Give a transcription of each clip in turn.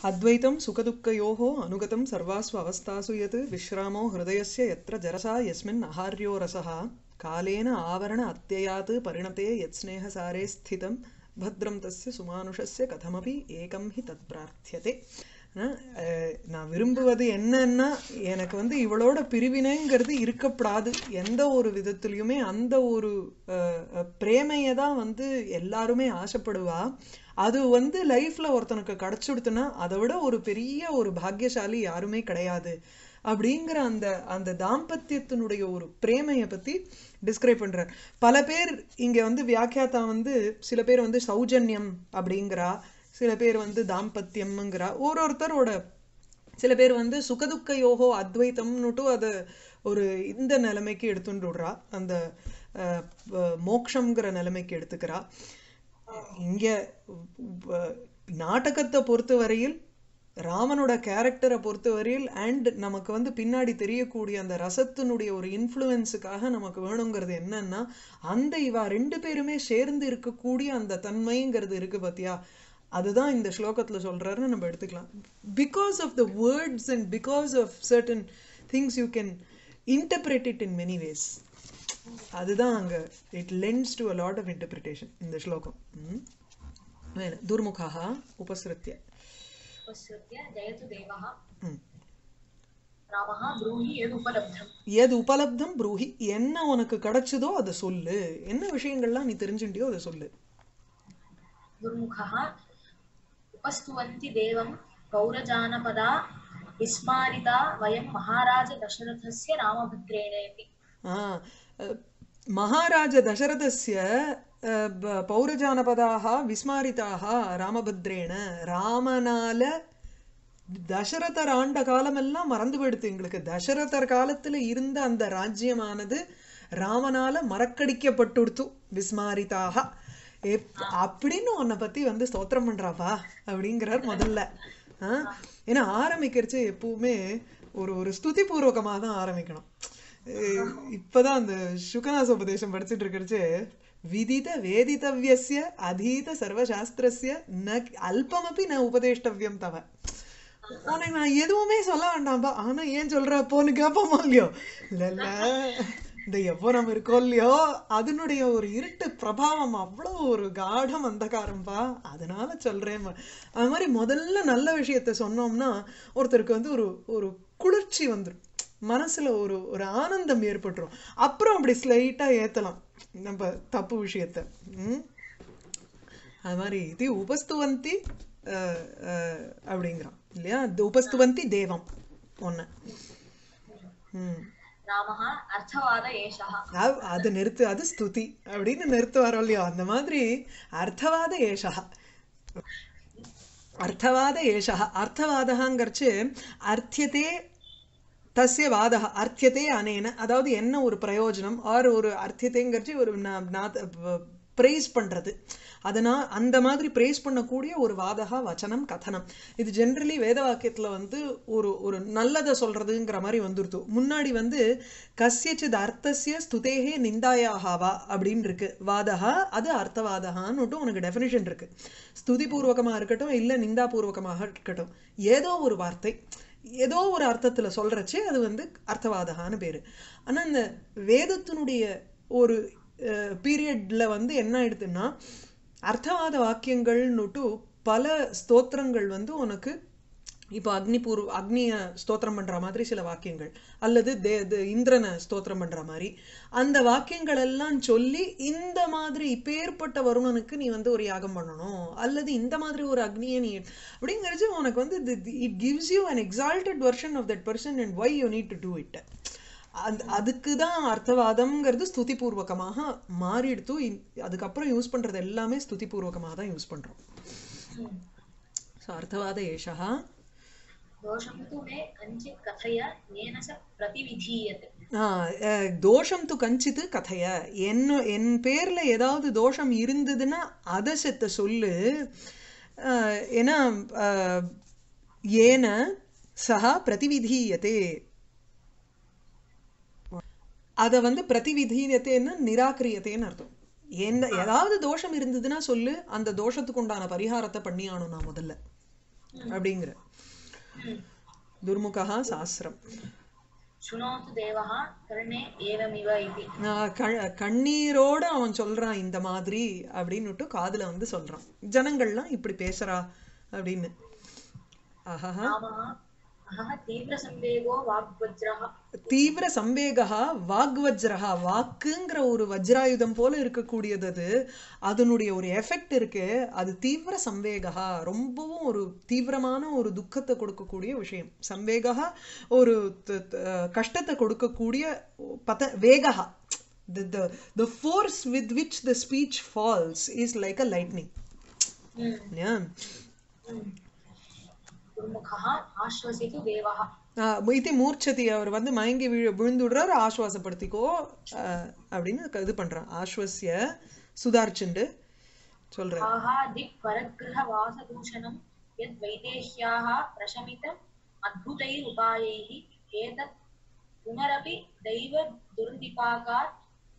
अद्वैतं सुखदुःखयोः अनुगतं सर्वासु अवस्थासु यत् विश्रामो हृदयस्य यत्र जरसा यस्मिन् आहार्यो रसः कालेन आवरण अत्ययात् परिणते यत्स्नेहसारे स्थितं भद्रं तस्य सुमानुषस्य कथमपि एकं हि तत् प्रार्थ्यते அஹ் அஹ் நான் விரும்புவது என்னன்னா எனக்கு வந்து இவளோட பிரிவினைங்கிறது இருக்கப்படாது எந்த ஒரு விதத்துலையுமே அந்த ஒரு அஹ், அஹ், பிரேமையை தான் வந்து எல்லாருமே ஆசைப்படுவா அது வந்து லைஃப்ல ஒருத்தனுக்கு கிடைச்சுடுத்துனா அதை விட ஒரு பெரிய ஒரு பாக்கியசாலி யாருமே கிடையாது அப்படிங்கிற அந்த அந்த தாம்பத்தியத்தினுடைய ஒரு பிரேமையை பத்தி டிஸ்கிரைப் பண்றார் பல பேர் இங்க வந்து வியாக்கியாத்தா வந்து சில பேர் வந்து சௌஜன்யம் அப்படிங்கிறா சில பேர் வந்து தாம்பத்தியம்ங்கிறா ஒரு ஒருத்தரோட சில பேர் வந்து சுகதுக்க யோகோ அத்வைத்தம்னுட்டு அதை ஒரு இந்த நிலைமைக்கு எடுத்துட்டு விடுறா அந்த அஹ், வ- மோக்ஷங்கிற நிலைமைக்கு எடுத்துக்கிறா இங்க வ- நாடகத்தை பொறுத்தவரையில் ராமனோட கேரக்டரை பொறுத்தவரையில் அண்ட் நமக்கு வந்து பின்னாடி தெரியக்கூடிய அந்த ரசத்தினுடைய ஒரு இன்ஃப்ளூயன்ஸுக்காக நமக்கு வேணுங்கிறது என்னன்னா அந்த இவா ரெண்டு பேருமே சேர்ந்து இருக்கக்கூடிய அந்த தன்மைங்கிறது இருக்கு பாத்தியா அதுதான் இந்த ஸ்லோகத்துல சொல்றாருன்னு நம்ம எடுத்துக்கலாம் because of the words and because of certain things you can interpret it in many ways அதுதான் அங்க it lends to a lot of interpretation இந்த ஸ்லோகம் ம். மேல துர்முகः उपसृत्य उपसृत्य जयतु देवः ம். रामः ब्रूहि यदुपलब्धम् எது உபலப்தம் ப்ரூஹி என்ன உனக்கு கிடைச்சதோ அதை சொல்லு என்ன விஷயங்கள்லாம் நீ தெரிஞ்சுட்டியோ அதை சொல்லு दुर्मुखः उपस्तुवन्ति देवं पौरजानपदा विस्मारिता वयं महाराज दशरथस्य रामभद्रेणेति ஆ, அஹ், மகாராஜ தசரதஸ்ய அஹ், ப- பௌரஜானபதாக விஸ்மாரிதாக ராமபத்ரேன ராமனால தசரதர் ஆண்ட காலமெல்லாம் மறந்து போயிடுத்து எங்களுக்கு தசரதர் காலத்துல இருந்த அந்த ராஜ்யமானது ராமனால மறக்கடிக்கப்பட்டுடுத்து விஸ்மாரிதாக எப்- அப்படின்னு உன்னை பத்தி வந்து ஸ்தோத்திரம் பண்றாப்பா அப்படிங்கிறார் முதல்ல ஆ? ஏன்னா ஆரம்பிக்கிறச்சு எப்பவுமே ஒரு ஒரு ஸ்துதி பூர்வகமா தான் ஆரம்பிக்கணும் அஹ் இப்பதான் அந்த சுகநாச உபதேசம் படிச்சுட்டு இருக்கிறச்சு விதித வேதித்தவ்யஸ்ய அதீத சர்வசாஸ்திரஸ்ய ந அல்பமப்பி ந உபதேஷ்டவ்யம் தவ உனக்கு நான் எதுவுமே சொல்ல வேண்டாம்பா ஆனா ஏன் சொல்ற போன்னு கேட்போமோ இல்லையோ இல்ல இல்ல இந்த எப்போ நம்ம இருக்கோம் இல்லையோ அதனுடைய ஒரு இருட்டு பிரபாவம் அவ்வளவு ஒரு காடம் அந்தகாரம்பா அதனால சொல்றேன் அது மாதிரி முதல்ல நல்ல விஷயத்த சொன்னோம்னா ஒருத்தருக்கு வந்து ஒரு ஒரு குளிர்ச்சி வந்துரும் மனசுல ஒரு ஒரு ஆனந்தம் ஏற்பட்டுரும் அப்புறம் அப்படி ஸ்லைட்டா ஏத்தலாம் நம்ம தப்பு விஷயத்த ம் அது மாதிரி இது உபஸ்துவந்தி அஹ், அஹ், அப்படிங்கிறான் இல்லையா இந்த உபஸ்துவந்தி தேவம் ஒன்று ம் रामः अर्थवाद एषः அவ்- அது நிறுத்து அது ஸ்துதி அப்படின்னு நிறுத்துவாரோ இல்லையோ அந்த மாதிரி அர்த்தவாத ஏஷா அர்த்தவாத ஏஷா அர்த்தவாதகாங்கிறச்சு அர்த்தியதே தஸ்ய வாதக அர்த்தியதே அனேன அதாவது என்ன ஒரு பிரயோஜனம் ஆர் ஒரு அர்த்தியத்தைங்கிறச்சு ஒரு ப்ரைஸ் பண்றது அதனால் அந்த மாதிரி ப்ரைஸ் பண்ணக்கூடிய ஒரு வாதகா வச்சனம் கதனம் இது ஜென்ரலி வேத வாக்கியத்துல வந்து ஒரு ஒரு நல்லதை சொல்றதுங்கிற மாதிரி வந்துருத்து முன்னாடி வந்து கஸ்யச்சித் அர்த்தசிய ஸ்துதேகே நிந்தாயாகாவா அப்படின்னு இருக்கு வாதகா அது அர்த்தவாதகான்னு உனக்கு டெஃபினிஷன் இருக்கு ஸ்துதி பூர்வகமா இருக்கட்டும் இல்ல நிந்தா பூர்வகமாக இருக்கட்டும் ஏதோ ஒரு வார்த்தை ஏதோ ஒரு அர்த்தத்துல சொல்றச்சு அது வந்து அர்த்தவாதகான்னு பேரு ஆனா இந்த வேதத்தினுடைய ஒரு பீரியட்ல வந்து என்ன ஆயிடுதுன்னா அர்த்தவாத வாக்கியங்கள்னுட்டு பல ஸ்தோத்திரங்கள் வந்து உனக்கு இப்போ அக்னி பூர்வ அக்னிய ஸ்தோத்திரம் பண்ற மாதிரி சில வாக்கியங்கள் அல்லது தே தே- இந்திரனை ஸ்தோத்திரம் பண்ற மாதிரி அந்த வாக்கியங்கள் எல்லாம் சொல்லி இந்த மாதிரி இப்பேற்பட்ட வருணனுக்கு நீ வந்து ஒரு யாகம் பண்ணணும் அல்லது இந்த மாதிரி ஒரு அக்னியை நீ அப்படிங்கிறது உனக்கு வந்து it gives you an exalted version of that person and why you need to do it அந்த அதுக்கு தான் அர்த்தவாதம்ங்கிறது ஸ்துதி பூர்வகமாக மாறிடுத்து இன்- அதுக்கப்புறம் யூஸ் பண்றது எல்லாமே ஸ்துதி பூர்வகமாக தான் யூஸ் பண்றோம் ஸோ அர்த்தவாத ஏஷா दोषं तु मे कञ्चित् कथय येन च प्रतिविधीयते ஆ, அஹ், தோஷம் து கஞ்சித்து கதைய என்ன என் பேர்ல ஏதாவது தோஷம் இருந்ததுன்னா அதை செத்த சொல்லு அஹ், ஏன்னா அஹ், ஏன சஹா பிரதிவிதீயத்தே அதை வந்து பிரதிவிதீயத்தேன்னு நிராகரியத்தேன்னு அர்த்தம் எந்த ஏதாவது தோஷம் இருந்ததுன்னா சொல்லு அந்த தோஷத்துக்கு உண்டான பரிகாரத்தை பண்ணியானும் நான் முதல்ல அப்படிங்கிற ம். துர்முகா சாஸ்திரம் शृणोतु देवः कर्णे एवमिव इति ஆஹ் க- கண்ணீரோட அவன் சொல்றான் இந்த மாதிரி அப்படின்னுட்டு காதுல வந்து சொல்றான் ஜனங்கள்லாம் இப்படி பேசுறா அப்படின்னு ஆஹா रामः अहः तीव्रसंवेगो वाग्वज्रः தீவிர சம்பேகா வாக்வஜ்ரஹா வாக்குங்கிற ஒரு வஜ்ராயுதம் போல இருக்கக்கூடியது அது அதனுடைய ஒரு எஃபெக்ட் இருக்கு அது தீவிர சம்பேகா ரொம்பவும் ஒரு தீவிரமான ஒரு துக்கத்தை கொடுக்கக்கூடிய விஷயம் சம்பேகா ஒரு த- த- கஷ்டத்தை கொடுக்கக்கூடிய பத வேகா the the the force with which the speech falls is like a lightning ம். yeah ம். दुर्मुखः आश्वसितु देवः ஆஹ் இது மூர்ச்சதி அவர் வந்து மயங்கி விழு விழுந்துடுறாரு ஆஸ்வாசப்படுத்திக்கோ ஆஹ் அப்படின்னு க- இது பண்றான் ஆஸ்வசிய சுதார்ச்சுண்டு சொல்றாரு आहा दिक् परगृहवासदूषणं यद् वैदेह्याः प्रशमितम् अद्भुतैरुपायैः एतत् पुनरपि दैव दुर्निपाकात्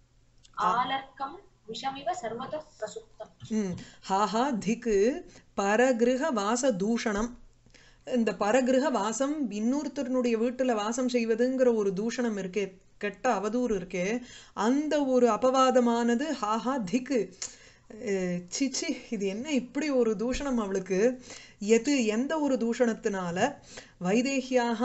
आलर्कं विषमिव सर्वतः प्रसुप्तम् ம் ஹாஹா திக்கு பரகிருஹ வாச தூஷணம் இந்த பரகிருஹ வாசம் இன்னொருத்தருடைய வீட்டுல வாசம் செய்வதுங்கிற ஒரு தூஷணம் இருக்கே கெட்ட அவதூறு இருக்கே அந்த ஒரு அபவாதமானது ஹாஹா திக்கு அஹ் சிச்சி இது என்ன இப்படி ஒரு தூஷணம் அவளுக்கு எது எந்த ஒரு தூஷணத்தினால வைதேகியாக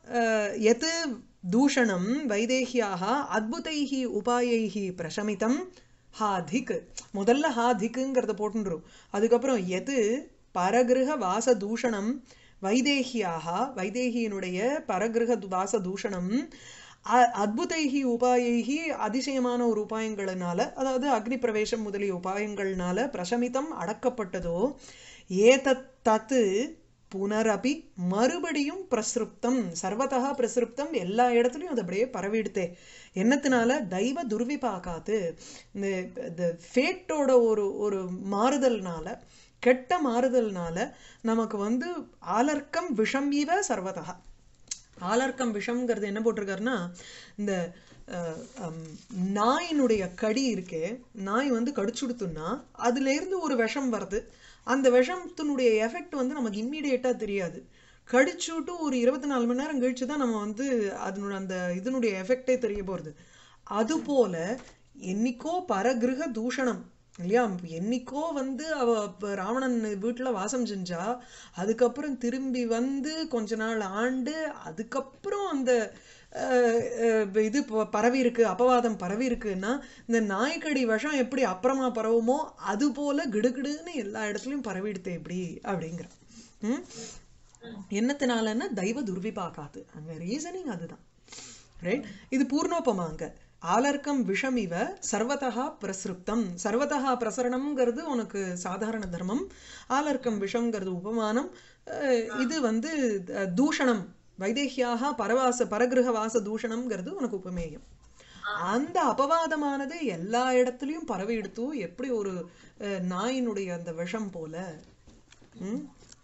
எது தூஷணம் வைதேகியாக அத்புதைஹி உபாயைஹி பிரசமிதம் ஹா திக் முதல்ல ஹா திக்குங்கிறத போட்டுரும் அதுக்கப்புறம் எது பரகிருஹ வாச தூஷணம் வைதேகியாக வைதேகியினுடைய பரகிருஹ து- வாச தூஷணம் அ- அத்புதைஹி உபாயைஹி அதிசயமான ஒரு உபாயங்களினால அதாவது அக்னி பிரவேசம் முதலிய உபாயங்கள்னால பிரசமிதம் அடக்கப்பட்டதோ ஏதத் தத்து புனரபி மறுபடியும் பிரசுப்தம் சர்வதா பிரசுப்தம் எல்லா இடத்துலயும் அது அப்படியே பரவிடுத்தே என்னத்தினால தெய்வ துர்விபாகாத்து இந்த இந்த ஃபேட்டோட ஒரு ஒரு மாறுதல்னால கெட்ட மாறுதல்னால நமக்கு வந்து ஆலர்க்கம் விஷம் இவ சர்வதா ஆலர்க்கம் விஷம்ங்கிறது என்ன போட்டிருக்காருன்னா இந்த அஹ், ஹம், நாயினுடைய கடி இருக்கே நாய் வந்து கடிச்சுடுத்துன்னா அதுல இருந்து ஒரு விஷம் வருது அந்த விஷத்தினுடைய எஃபெக்ட் வந்து நமக்கு இம்மீடியட்டா தெரியாது கடிச்சுட்டு ஒரு இருபத்தி நாலு மணி நேரம் கழிச்சு தான் நம்ம வந்து அதனோட அந்த இதனுடைய எஃபெக்டே தெரிய போறது அதுபோல என்னைக்கோ பரகிருக தூஷணம் இல்லையா என்னைக்கோ வந்து அவ இப்ப ராவணன் வீட்டுல வாசம் செஞ்சா அதுக்கப்புறம் திரும்பி வந்து கொஞ்ச நாள் ஆண்டு அதுக்கப்புறம் அந்த அஹ், அஹ், இது ப- பரவி இருக்கு அபவாதம் பரவி இருக்குன்னா இந்த நாய்க்கடி விஷம் எப்படி அப்புறமா பரவுமோ அது போல கிடுகிடுன்னு எல்லா இடத்துலயும் பரவிடுது எப்படி அப்படிங்கிற ம் என்னத்தினாலன்னா தெய்வ துர்விபாகாது அங்க ரீசனிங் அதுதான் ரைட் இது பூர்ணோபமா அங்க ஆலர்க்கம் விஷம் இவ சர்வதா பிரசுப்தம் சர்வதா பிரசரணம்ங்கிறது உனக்கு சாதாரண தர்மம் ஆலர்க்கம் விஷம்ங்கிறது உபமானம் அஹ், இது வந்து அஹ், தூஷணம் வைதேகியாக பரவாச பரகிரக வாச தூஷணம்ங்கிறது உனக்கு உபமேயம் அந்த அபவாதமானது எல்லா இடத்துலயும் பரவி எடுத்து எப்படி ஒரு அஹ், நாயினுடைய அந்த விஷம் போல ம்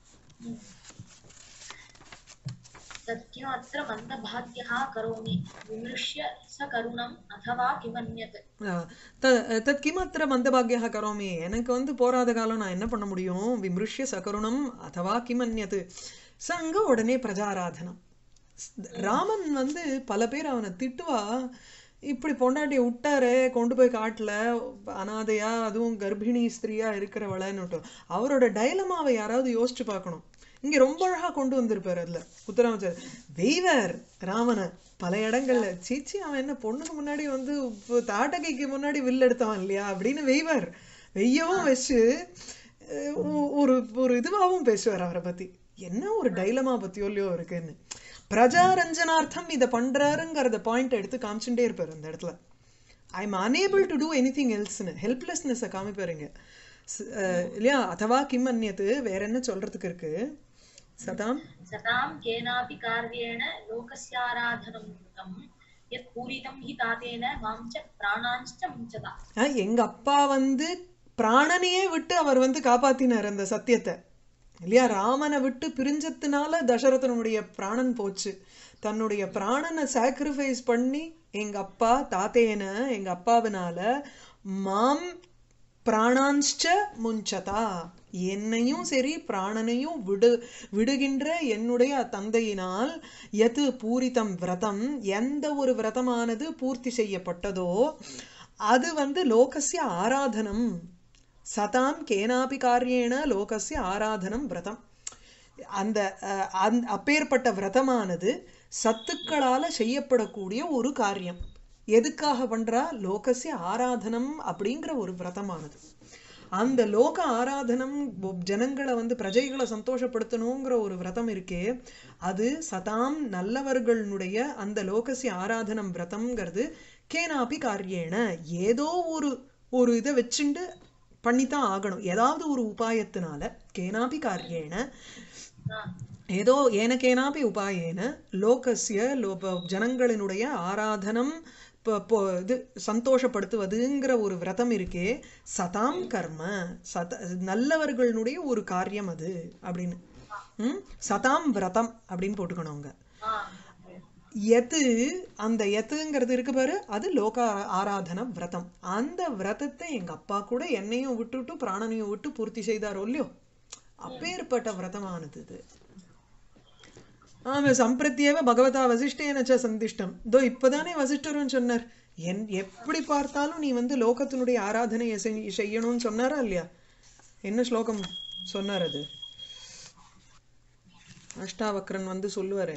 तत्किमत्र मन्दभाग्यः करोमि विमृश्य स करुणम् अथवा किमन्यत् ஆஹ் த- தத் கிமத்திர மந்தபாகியாக கரோமி எனக்கு வந்து போராத காலம் நான் என்ன பண்ண முடியும் விமிருஷ்ய சகருணம் அதவா கிமன்யது சங்க உடனே பிரஜாராதனம் ராமன் வந்து பல பேர் அவனை திட்டுவா இப்படி பொண்டாட்டியை விட்டாரே கொண்டு போய் காட்டுல அனாதையா அதுவும் கர்ப்பிணி ஸ்திரீயா இருக்கிறவளன்னுட்டு அவரோட டைலமாவை யாராவது யோசிச்சு பார்க்கணும் இங்க ரொம்ப அழகா கொண்டு வந்திருப்பாரு அதுல உத்தராமச்சர் வெய்வர் ராமனை பல இடங்கள்ல சீச்சி அவன் என்ன பொண்ணுக்கு முன்னாடி வந்து இப்போ தாட்டகைக்கு முன்னாடி வில் எடுத்தவன் இல்லையா அப்படின்னு வெய்வர் வெய்யவும் வச்சு அஹ் ஒ- ஒரு ஒரு இதுவாகவும் பேசுவார் அவரை பத்தி என்ன ஒரு டைலமா பத்தியோ இல்லையோ இருக்குன்னு பிரஜாரஞ்சனார்த்தம் இதை பண்றாருங்கிறத பாயிண்ட் எடுத்து காமிச்சுட்டே இருப்பாரு அந்த இடத்துல I am unable to do anything எல்ஸ்னு ஹெல்ப்லெஸ்னஸை காமிப்பாருங்க ஸ்- அஹ் இல்லையா அதவா கிம் அந்நியத்து வேற என்ன சொல்றதுக்கு இருக்கு சதாம் सतां केनापि कार्येण लोकस्याराधनं कृतं यत् पूरितं हि तातेन मां च प्राणांश्च मुञ्चता அஹ் எங்க அப்பா வந்து பிராணனையே விட்டு அவர் வந்து காப்பாத்தினார் அந்த சத்தியத்தை இல்லையா ராமனை விட்டு பிரிஞ்சதுனால தசரதனுடைய பிராணன் போச்சு தன்னுடைய பிராணனை சாக்ரிஃபைஸ் பண்ணி எங்க அப்பா தாத்தேன எங்க அப்பாவினால மாம் பிராணாஞ்ச முஞ்சதா என்னையும் சரி பிராணனையும் விடு விடுகின்ற என்னுடைய தந்தையினால் எது பூரிதம் விரதம் எந்த ஒரு விரதமானது பூர்த்தி செய்யப்பட்டதோ அது வந்து லோகஸ்ய ஆராதனம் சதாம் கேனாபி காரியேன லோகஸ்ய ஆராதனம் விரதம் அந்த அஹ், அந்த அப்பேற்பட்ட விரதமானது சத்துக்களால செய்யப்படக்கூடிய ஒரு காரியம் எதுக்காக பண்றா லோகஸ்ய ஆராதனம் அப்படிங்கிற ஒரு விரதமானது அந்த லோக ஆராதனம் ஒ- ஜனங்களை வந்து பிரஜைகளை சந்தோஷப்படுத்தணுங்கிற ஒரு விரதம் இருக்கே அது சதாம் நல்லவர்களுடைய அந்த லோகஸ்ய ஆராதனம் விரதம்ங்கிறது கேனாபி காரியேன ஏதோ ஒரு ஒரு இதை வச்சுண்டு பண்ணித்தான் ஆகணும் ஏதாவது ஒரு உபாயத்தினால கேனாபி காரியேன ஆ, ஏதோ ஏனக்கேனாபி உபாயேன லோகஸ்ய லோ ப- ஜனங்களினுடைய ஆராதனம் ப- போ- இது சந்தோஷப்படுத்துவதுங்கிற ஒரு விரதம் இருக்கே சதாம் கர்ம சத நல்லவர்களுடைய ஒரு காரியம் அது அப்படின்னு ம் சதாம் விரதம் அப்படின்னு போட்டுக்கணும் அங்க ஆ, எது அந்த எத்துங்கிறது இருக்கு பாரு அது லோக ஆரா- ஆராதன விரதம் அந்த விரதத்தை எங்க அப்பா கூட என்னையும் விட்டுட்டு பிராணனையும் விட்டு பூர்த்தி செய்தாரோ இல்லையோ அப்பேற்பட்ட விரதமானது இது ஆமா சம்பிரத்தியவ பகவதா வசிஷ்டேன ச சந்திஷ்டம் இதோ இப்பதானே வசிஷ்டரும் சொன்னார் என் எப்படி பார்த்தாலும் நீ வந்து லோகத்தினுடைய ஆராதனையை செய்- செய்யணும்னு சொன்னாரா இல்லையா என்ன ஸ்லோகம் சொன்னார் அது அஷ்டாவக்ரன் வந்து சொல்லுவாரே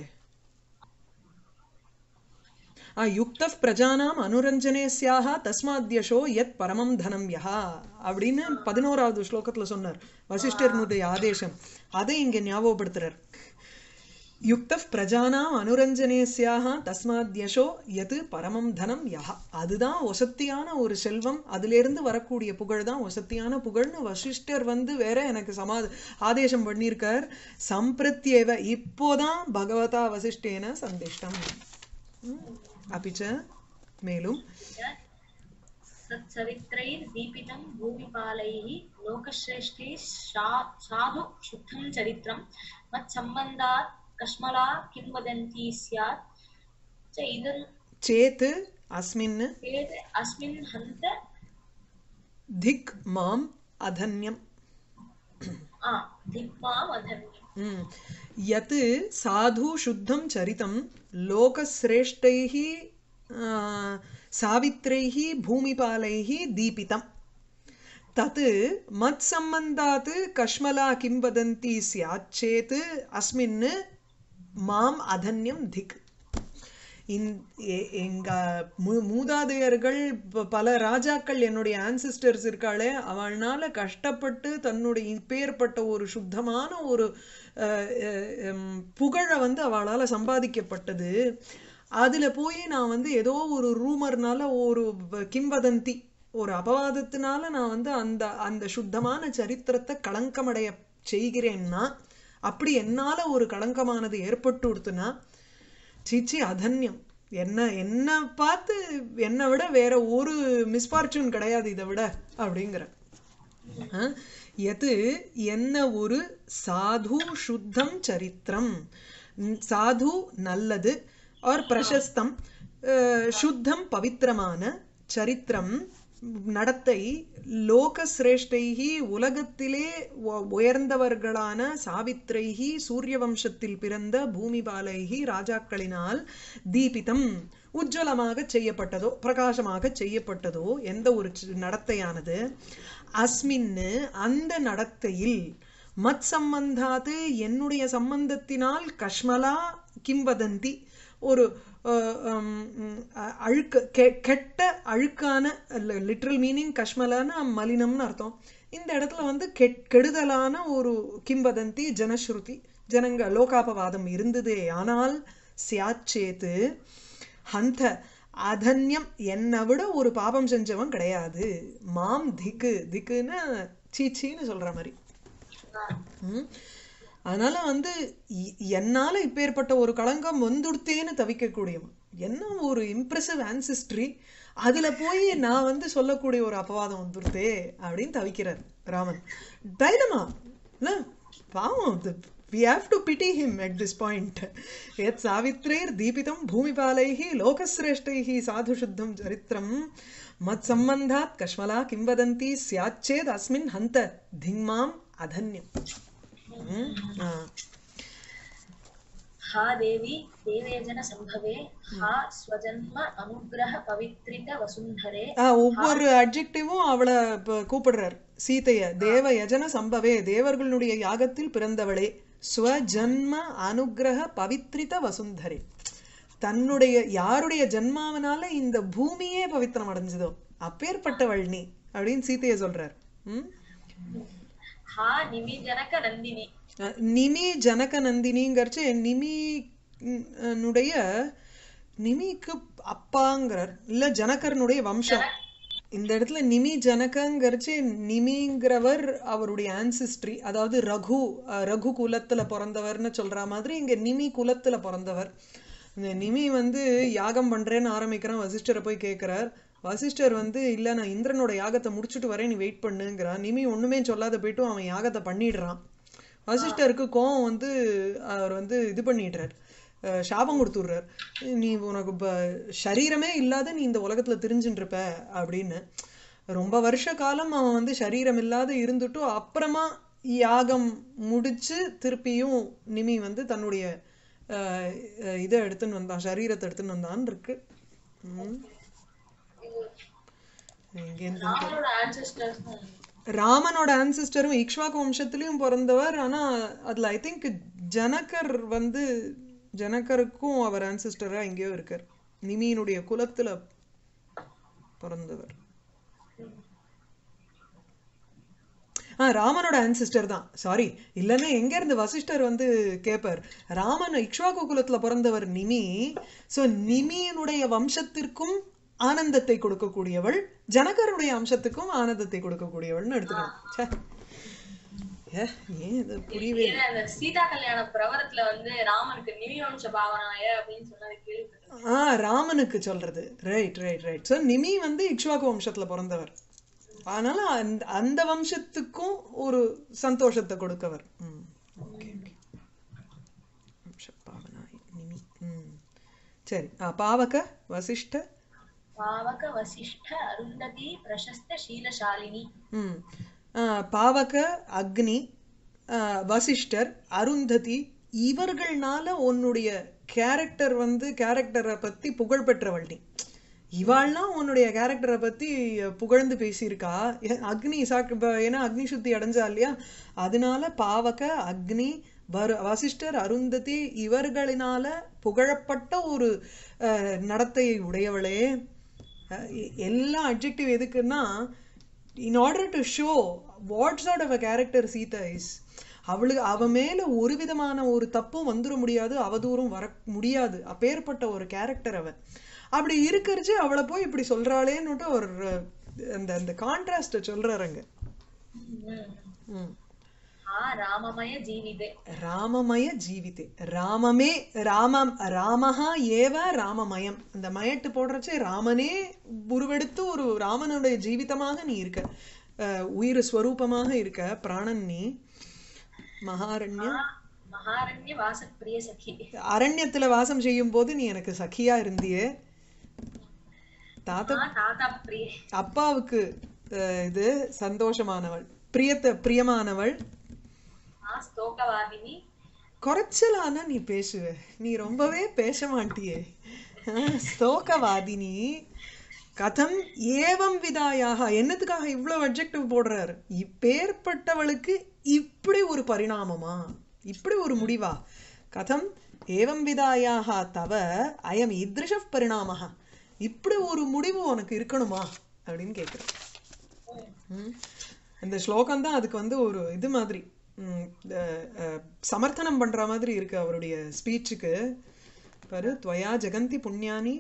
ஆ யுக்தः பிரஜானாம் அனுரஞ்சனே ஸ்யாஹ தஸ்மாத்யஷோ யத் பரமம் தனம் யஹா அப்படின்னு பதினோராவது ஸ்லோகத்துல சொன்னார் வசிஷ்டர்னுடைய ஆதேசம் அதை இங்க ஞாபகப்படுத்துறார் யுக்தः பிரஜானாம் அனுரஞ்சனே ஸ்யாஹ தஸ்மாத்யஷோ யத் பரமம் தனம் யஹா அதுதான் ஒசத்தியான ஒரு செல்வம் அதிலிருந்து வரக்கூடிய புகழ் தான் ஒசத்தியான புகழ்னு வசிஷ்டர் வந்து வேற எனக்கு சமா ஆதேசம் பண்ணியிருக்கார் சம்பிரத்யேவ இப்போதான் பகவதா வசிஷ்டேன சந்திஷ்டம் अपि च மேலும் सच्चरित्रैर्दीपितं भूमिपालैः लोकश्रेष्ठैः शा- साधु शुद्धं चरित्रं मत्सम्बन्धात् कश्मला किंवदन्ती स्यात् च इदं சேத் அஸ்மின் चेत् अस्मिन् हन्त திக் மாம் அதன்யம் आ धिक्माम् अधर्म्यम् ம். யத் சாது சுத்தம் சரிதம் லோகசிரேஷ்டைः ஆ, சாவித்ரைः பூமிபாலைः தீபிதம் தத் மத்சம்பந்தாத் கஷ்மலா கிம் வதந்தி ஸ்யாத் சேத் அஸ்மின் மாம் அதன்யம் திக் இந்- எ- எங்க மூ- மூதாதையர்கள் ப- பல ராஜாக்கள் என்னுடைய ஆன்சிஸ்டர்ஸ் இருக்காளே அவள்னால கஷ்டப்பட்டு தன்னுடைய இப்பேற்பட்ட ஒரு சுத்தமான ஒரு அஹ், அஹ், ஹம், புகழை வந்து அவளால சம்பாதிக்கப்பட்டது அதுல போய் நான் வந்து ஏதோ ஒரு ரூமர்னால ஒரு வ- கிம்வதந்தி ஒரு அபவாதத்தினால நான் வந்து அந்த அந்த சுத்தமான சரித்திரத்தை களங்கமடைய செய்கிறேன்னா அப்படி என்னால ஒரு களங்கமானது ஏற்பட்டு கொடுத்துனா சீச்சி அதன்யம் என்ன என்ன பார்த்து என்னை விட வேற ஒரு மிஸ்பார்ச்சூன் கிடையாது இதை விட அப்படிங்கிற ஆ? எது என்ன ஒரு சாது சுத்தம் சரித்திரம் ம், சாது நல்லது ஆர் பிரசஸ்தம் அஹ், சுத்தம் பவித்திரமான சரித்திரம் நடத்தை லோக சிரேஷ்டைகி உலகத்திலே உ- உயர்ந்தவர்களான சாவித்ரைகி சூரிய வம்சத்தில் பிறந்த பூமிபாலைகி ராஜாக்களினால் தீபிதம் உஜ்ஜலமாக செய்யப்பட்டதோ பிரகாசமாக செய்யப்பட்டதோ எந்த ஒரு சி- நடத்தையானது அஸ்மின்னு அந்த நடத்தையில் மத் சம்பந்தாது என்னுடைய சம்பந்தத்தினால் கஷ்மலா கிம்பதந்தி ஒரு அஹ், ஹம், ம், அ- அழுக்கு கெ- கெட்ட அழுக்கான லிட்ரல் மீனிங் கஷ்மலான மலினம்னு அர்த்தம் இந்த இடத்துல வந்து கெட் கெடுதலான ஒரு கிம்பதந்தி ஜனஸ்ருதி ஜனங்க லோகாபவாதம் இருந்ததே ஆனால் சியாச்சேத்து ஹந்த அதன்யம் என்னை விட ஒரு பாபம் செஞ்சவன் கிடையாது மாம் திக்கு திக்குன்னு சீச்சின்னு சொல்ற மாதிரி ம். அதனால வந்து இ- என்னால இப்பேற்பட்ட ஒரு களங்கம் வந்துடுத்தேன்னு தவிக்கக்கூடியவன் என்ன ஒரு இம்ப்ரெசிவ் ஆன்சிஸ்ட்ரி அதுல போய் நான் வந்து சொல்லக்கூடிய ஒரு அபவாதம் வந்துடுத்தே அப்படின்னு தவிக்கிறார் ராமன் தைரியமா இல்ல பாவம் இது we have to pity him at this point எத் சாவித்ரேர் தீபிதம் பூமிபாலைः லோகசிரேஷ்டைः சாதுசுத்தம் சரித்திரம் மத் சம்பந்தாத் கஷ்மலா கிம் வதந்தி ஸ்யாச்சேத் அஸ்மின் ஹந்த திங்மாம் அதன்யம் ம், ஆ. हा देवी देवेजन सम्भवे हा स्वजन्म अनुग्रह पवित्रित वसुन्धरे ஆ, ஒவ்வொரு அட்ஜெக்டிவும் அவளை இப்ப கூப்பிடுறார் சீதைய தேவ யஜன சம்பவே தேவர்களுடைய யாகத்தில் பிறந்தவளே ஸ்வஜன்ம அனுக்கிரக பவித்ரித வசுந்தரே தன்னுடைய யாருடைய ஜன்மாவனால இந்த பூமியே பவித்திரம் அடைஞ்சதோ அப்பேற்பட்டவள் நீ அப்படின்னு சீதைய சொல்றார் ம் हा निमिजनक नन्दिनी அஹ், நிமி ஜனக நந்தினிங்கிறச்சு நிமி ம், னுடைய நிமிக்கு அப்பாங்கிறார் இல்ல ஜனகரனுடைய வம்சம் இந்த இடத்துல நிமி ஜனகங்கிறச்சு நிமிங்கிறவர் அவருடைய ஆன்சிஸ்ட்ரி அதாவது ரகு அஹ், ரகு குலத்துல பிறந்தவர்னு சொல்ற மாதிரி இங்க நிமி குலத்துல பிறந்தவர் இந்த நிமி வந்து யாகம் பண்றேன்னு ஆரம்பிக்கிறான் வசிஷ்டரை போய் கேட்கிறார் வசிஷ்டர் வந்து இல்ல நான் இந்திரனோட யாகத்தை முடிச்சுட்டு வரேன் நீ வெயிட் பண்ணுங்கிறான் நிமி ஒண்ணுமே சொல்லாத போயிட்டும் அவன் யாகத்தை பண்ணிடுறான் வசிஷ்டருக்கு கோவம் வந்து அவர் வந்து இது பண்ணிடுறார் அஹ் சாபம் கொடுத்துடுறார் நீ உனக்கு இப்போ சரீரமே இல்லாத நீ இந்த உலகத்துல திரிஞ்சுட்டு இருப்ப அப்படின்னு ரொம்ப வருஷ காலம் அவன் வந்து சரீரம் இல்லாத இருந்துட்டும் அப்புறமா யாகம் முடிச்சு திருப்பியும் நிமி வந்து தன்னுடைய அஹ், அஹ், இதை எடுத்துன்னு வந்தான் சரீரத்தை எடுத்துன்னு வந்தான்னு இருக்கு ம். எங்கேருந்து ராமனோட ancestors ராமனோட ஆன்சிஸ்டரும் இக்ஷ்வாக்கு வம்சத்திலையும் பிறந்தவர் ஆனா அதுல ஐ திங்க் ஜனகர் வந்து ஜனகருக்கும் அவர் ஆன்சிஸ்டரா எங்கேயோ இருக்கார் நிமியினுடைய குலத்துல பிறந்தவர் ஆ ராமனோட ஆன்சிஸ்டர் தான் சாரி இல்லைன்னா எங்க இருந்து வசிஷ்டர் வந்து கேட்பார் ராமன் இக்ஷ்வாக்கு குலத்துல பிறந்தவர் நிமி சோ நிமியினுடைய வம்சத்திற்கும் ஆனந்தத்தை கொடுக்கக்கூடியவள் ஜனகருடைய அம்சத்துக்கும் ஆனந்தத்தை கொடுக்கக்கூடியவள்னு எடுத்துக்கணும் ச்சே. ஏ, ஏன் இது புரியவே ஏன்னா அந்த சீதா கல்யாண பிரவரத்துல வந்து ராமனுக்கு நிமிவம்ச பாவனாய அப்படின்னு சொன்னது கேள்விப்பட்டேன் ஆ ராமனுக்கு சொல்றது ரைட் ரைட் ரைட் ஸோ நிமி வந்து இக்ஷ்வாக்கு வம்சத்துல பிறந்தவர் அதனால அந்த அந்த வம்சத்துக்கும் ஒரு சந்தோஷத்தை கொடுக்கவர் ம் ஓகே ஓகே வம்சப்பாவனாய் நிமி ம் சரி ஆ பாவக வசிஷ்ட பாவக வசிஷ்ட அருந்ததி பிரசஸ்த சீலசாலினி ம் ஆ, பாவக அக்னி ஆ, வசிஷ்டர் அருந்ததி இவர்கள்னால உன்னுடைய கேரக்டர் வந்து கேரக்டரை பத்தி புகழ் பெற்றவள் நீ இவாள்லாம் உன்னுடைய கேரக்டரை பத்தி புகழ்ந்து பேசியிருக்கா ஏ- அக்னி சாக்கு ப- ஏன்னா அக்னி சுத்தி அடைஞ்சா இல்லையா அதனால பாவக அக்னி வரு வசிஷ்டர் அருந்ததி இவர்களினால புகழப்பட்ட ஒரு அஹ், நடத்தையை உடையவளே அஹ், எ- எல்லா அட்ஜெக்டிவ் எதுக்குன்னா in order to show what sort of a character Sita is அவளுக்கு அவ மேல ஒரு விதமான ஒரு தப்பும் வந்துட முடியாது அவதூறும் வர முடியாது அப்பேற்பட்ட ஒரு கேரக்டர் அவ அப்படி இருக்கறச்சு அவளை போய் இப்படி சொல்றாளேன்னுட்டு ஒரு அஹ், அந்த அந்த கான்ட்ராஸ்ட சொல்றாருங்க ம் ஆ ராமமய ஜீவிதே ராமமய ஜீவிதே ராமமே ராமம் ராமஹா ஏவ ராமமயம் அந்த மயட்டு போடுறச்சே ராமனே உருவெடுத்து ஒரு ராமனுடைய ஜீவிதமாக நீ இருக்க அஹ், உயிர் ஸ்வரூபமாக இருக்க பிராணன் நீ மகாரண்ய ஆ மகாரண்ய வாச பிரிய சகி அரண்யத்துல வாசம் செய்யும் போது நீ எனக்கு சகியா இருந்தியே தாத்தா ஆ தாத்தா பிரிய அப்பாவுக்கு அஹ், இது சந்தோஷமானவள் பிரியத்த பிரியமானவள் ஆ ஸ்தோகவாதினி குறைச்சலானா நீ பேசுவ நீ ரொம்பவே பேச மாட்டியே ஆஹ், ஸ்தோகவாதினி கதம் ஏவம் விதாயாக என்னத்துக்காக இவ்வளவு அப்ஜெக்டிவ் போடுறாரு இப்பேற்பட்டவளுக்கு இப்படி ஒரு பரிணாமமா இப்படி ஒரு முடிவா கதம் ஏவம் விதாயாக தவ அயம் இத்ருஷ பரிணாமஹா இப்படி ஒரு முடிவு உனக்கு இருக்கணுமா அப்படின்னு கேட்குறேன் ம். இந்த ஸ்லோகம் தான் அதுக்கு வந்து ஒரு இது மாதிரி ம், இந்த, அஹ், சமர்த்தனம் பண்ற மாதிரி இருக்கு அவருடைய ஸ்பீச்சுக்கு பாரு துவயா ஜெகந்தி புண்ணியானி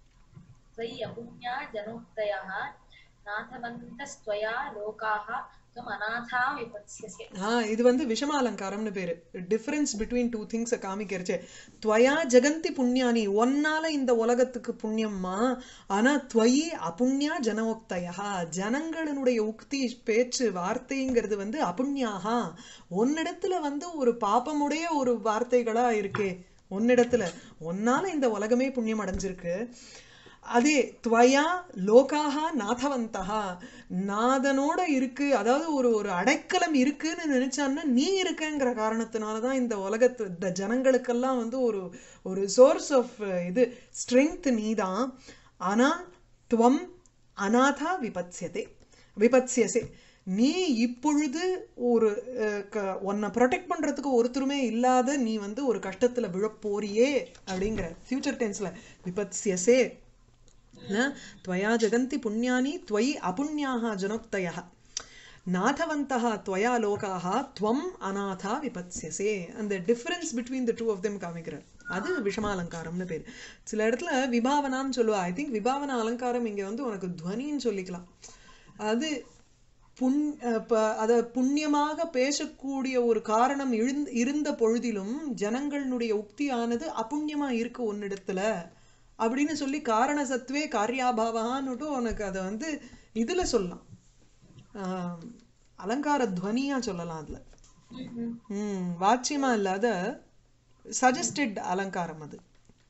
त्वयि अपुण्या जनोक्तयः नाथवन्तस्त्वया लोकाः त्वम् अनाथा विपत्स्यसे ஆ இது வந்து விஷம அலங்காரம்னு பேரு டிஃபரன்ஸ் பிட்வீன் டூ திங்ஸை காமிக்கிறச்சே துவயா ஜெகந்தி புண்ணியானி ஒன்னால இந்த உலகத்துக்கு புண்ணியம்மா ஆனா துவயி அபுண்ணியா ஜனோக்தயா ஜனங்களினுடைய உக்தி பேச்சு வார்த்தைங்கிறது வந்து அபுண்ணியாகா உன்னிடத்துல வந்து ஒரு பாபமுடைய ஒரு வார்த்தைகளா இருக்கே உன்னிடத்துல ஒன்னால இந்த உலகமே புண்ணியம் அடைஞ்சிருக்கு அதே துவயா லோகாக நாதவந்தகா நாதனோட இருக்கு அதாவது ஒரு ஒரு அடைக்கலம் இருக்குன்னு நினைச்சான்னா நீ இருக்கங்கிற காரணத்தினால தான் இந்த உலகத்து இந்த ஜனங்களுக்கெல்லாம் வந்து ஒரு ஒரு சோர்ஸ் ஆஃப் இது ஸ்ட்ரென்த் நீ தான் ஆனா துவம் அநாதா விபத்யதே விபத்யசே நீ இப்பொழுது ஒரு அஹ், க- உன்னை ப்ரொடெக்ட் பண்றதுக்கு ஒருத்தருமே இல்லாத நீ வந்து ஒரு கஷ்டத்துல விழப்போறியே அப்படிங்கிற ஃபியூச்சர் டென்ஸ்ல விபத்யசே न त्वया जगन्ति पुण्यानि त्वयि अपुण्याः जनोक्तयः नाथवन्तः त्वया लोकाः त्वम् अनाथा विपत्स्यसे அந்த difference between the two of them காமிக்கிறார் அது விஷமாலங்காரம்னு பேர் சில இடத்துல விபாவனான்னு சொல்லுவா ஐ திங்க் விபாவன அலங்காரம் இங்க வந்து உனக்கு துவனின்னு சொல்லிக்கலாம் அது புண் அஹ் ப- அத புண்ணியமாக பேசக்கூடிய ஒரு காரணம் எழுந் இருந்த பொழுதிலும் ஜனங்களுடைய உக்தியானது அப்புண்ணியமா இருக்கு உன்னிடத்துல அப்படின்னு சொல்லி காரண சத்துவே காரியாபாவான்னுட்டு உனக்கு அதை வந்து இதுல சொல்லலாம் ஆஹ் அலங்கார துவனியா சொல்லலாம் அதுல ம் வாச்சியமா இல்லாத சஜஸ்டட் அலங்காரம் அது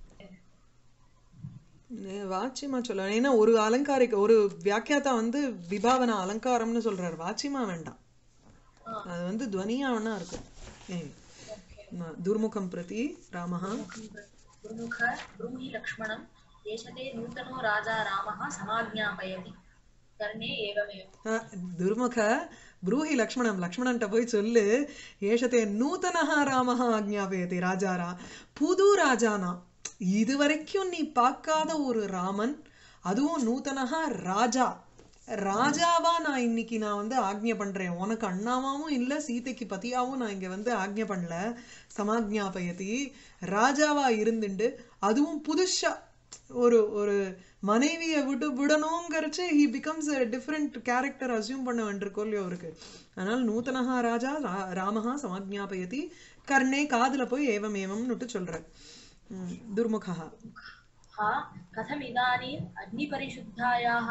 நே- வாச்சியமா சொல்லலாம் ஏன்னா ஒரு அலங்காரிக்க ஒரு வியாக்கியாத்தா வந்து விபாவன அலங்காரம்னு சொல்றாரு வாச்சியமா வேண்டாம் அது வந்து துவனியா வேணா இருக்கும் ஏய். ம- துர்முகம் பிரதி ராமஹா गुरुमुख ब्रूहि लक्ष्मणम् एष ते नूतनो राजा रामः समाज्ञापयति कर्णे एवमेव அஹ், துர்முக ப்ரூஹி லக்ஷ்மணம் லக்ஷ்மணன்ட்ட போய் சொல்லு ஏஷத்தே நூதனஹா ராமஹா ஆக்ஞாபயதி ராஜாரா புது ராஜானா இது வரைக்கும் நீ பார்க்காத ஒரு ராமன் அதுவும் நூதனஹா ராஜா ராஜாவா நான் இன்னைக்கு நான் வந்து ஆக்ஞை பண்றேன் உனக்கு அண்ணாவாவும் இல்ல சீதைக்கு பதியாவும் நான் இங்க வந்து ஆக்ஞை பண்ணல சமாக்ஞாபயதி ராஜாவா இருந்துண்டு அதுவும் புதுசா ஒரு ஒரு மனைவியை விட்டு விடணுங்கிறச்சு he becomes a different character assume பண்ண வேண்டியிருக்கோ இல்லையோ அவருக்கு அதனால நூதனஹா ராஜா ரா- ராமஹா சமாஜ்ஞாபயதி கர்ணே காதுல போய் ஏவம் ஏவம்னுட்டு சொல்றார் ம், துர்முகா हा कथमिदानीम् अग्निपरिशुद्धायाः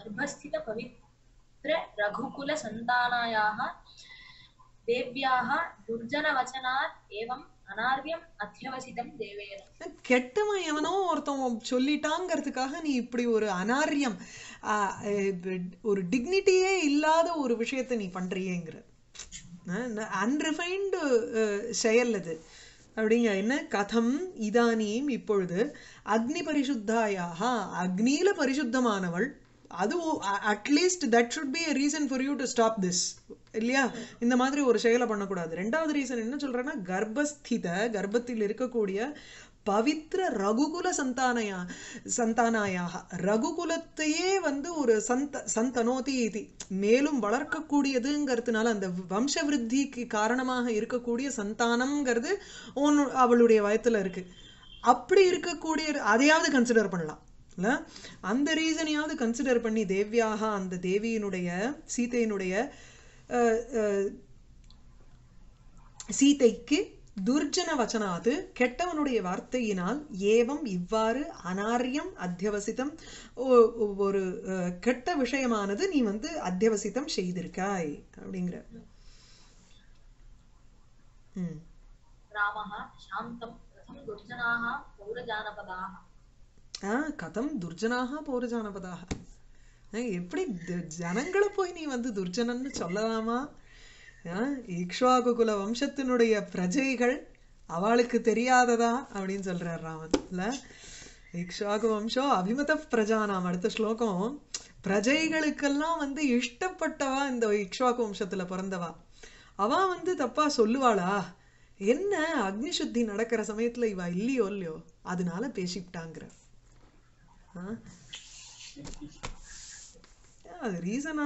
गर्भस्थितपवित्ररघुकुलसन्तानायाः देव्याः दुर्जनवचनात् एवम् अनार्यम् अध्यवसितं देवेन கெட்டவன் எவனோ ஒருத்தன் சொல்லிட்டாங்கிறதுக்காக நீ இப்படி ஒரு அனாரியம் ஆஹ், அஹ், ஒரு டிக்னிட்டியே இல்லாத ஒரு விஷயத்தை நீ பண்றியேங்கிற அன்ரிஃபைன்டு செயல் அது அப்படிங்க என்ன கதம் இதானீம் இப்பொழுது அக்னி பரிசுத்தாயாக அக்னியில பரிசுத்தமானவள் அது at least that should be a reason for you to stop this இல்லையா இந்த மாதிரி ஒரு செயலை பண்ணக்கூடாது ரெண்டாவது ரீசன் என்ன சொல்றேன்னா கர்ப்பஸ்தித கர்ப்பத்தில் இருக்கக்கூடிய பவித்ர ரகுகுல சந்தானயா சந்தானாயாக ரகுகுலத்தையே வந்து ஒரு சந்த சந்தனோதி இது மேலும் வளர்க்கக்கூடியதுங்கிறதுனால அந்த வம்ச விருத்திக்கு காரணமாக இருக்கக்கூடிய சந்தானம்ங்கிறது உன் அவளுடைய வயத்துல இருக்கு அப்படி இருக்கக்கூடிய அதையாவது கன்சிடர் பண்ணலாம் இல்ல அந்த ரீசனையாவது கன்சிடர் பண்ணி தேவியாக அந்த தேவியினுடைய சீதையினுடைய அஹ், அஹ், சீதைக்கு துர்ஜன வச்சனாது கெட்டவனுடைய வார்த்தையினால் ஏவம் இவ்வாறு அனாரியம் அத்தியவசித்தம் ஒ- ஒரு அஹ், கெட்ட விஷயமானது நீ வந்து அத்தியவசித்தம் செய்திருக்காய் அப்படிங்கிற ம் रामः शान्तं कथं दुर्जनाः पौरजानपदाः ஆ கதம் துர்ஜனாக பௌரஜானபதாக அஹ் எப்படி து- ஜனங்களை போய் நீ வந்து துர்ஜனன்னு சொல்லலாமா ஆ, இக்ஷ்வாகுகுல வம்சத்தினுடைய பிரஜைகள் அவளுக்கு தெரியாததா அப்படின்னு சொல்றார் ராமன் இல்ல இக்ஷ்வாகு வம்சம் அபிமத பிரஜானாம் அடுத்த ஸ்லோகம் பிரஜைகளுக்கெல்லாம் வந்து இஷ்டப்பட்டவா இந்த இக்ஷ்வாகு வம்சத்துல பிறந்தவா அவ வந்து தப்பா சொல்லுவாளா என்ன அக்னி சுத்தி நடக்கிற சமயத்துல இவ இல்லையோ இல்லையோ அதனால பேசிவிட்டாங்கிற ஆ? அது ரீசனா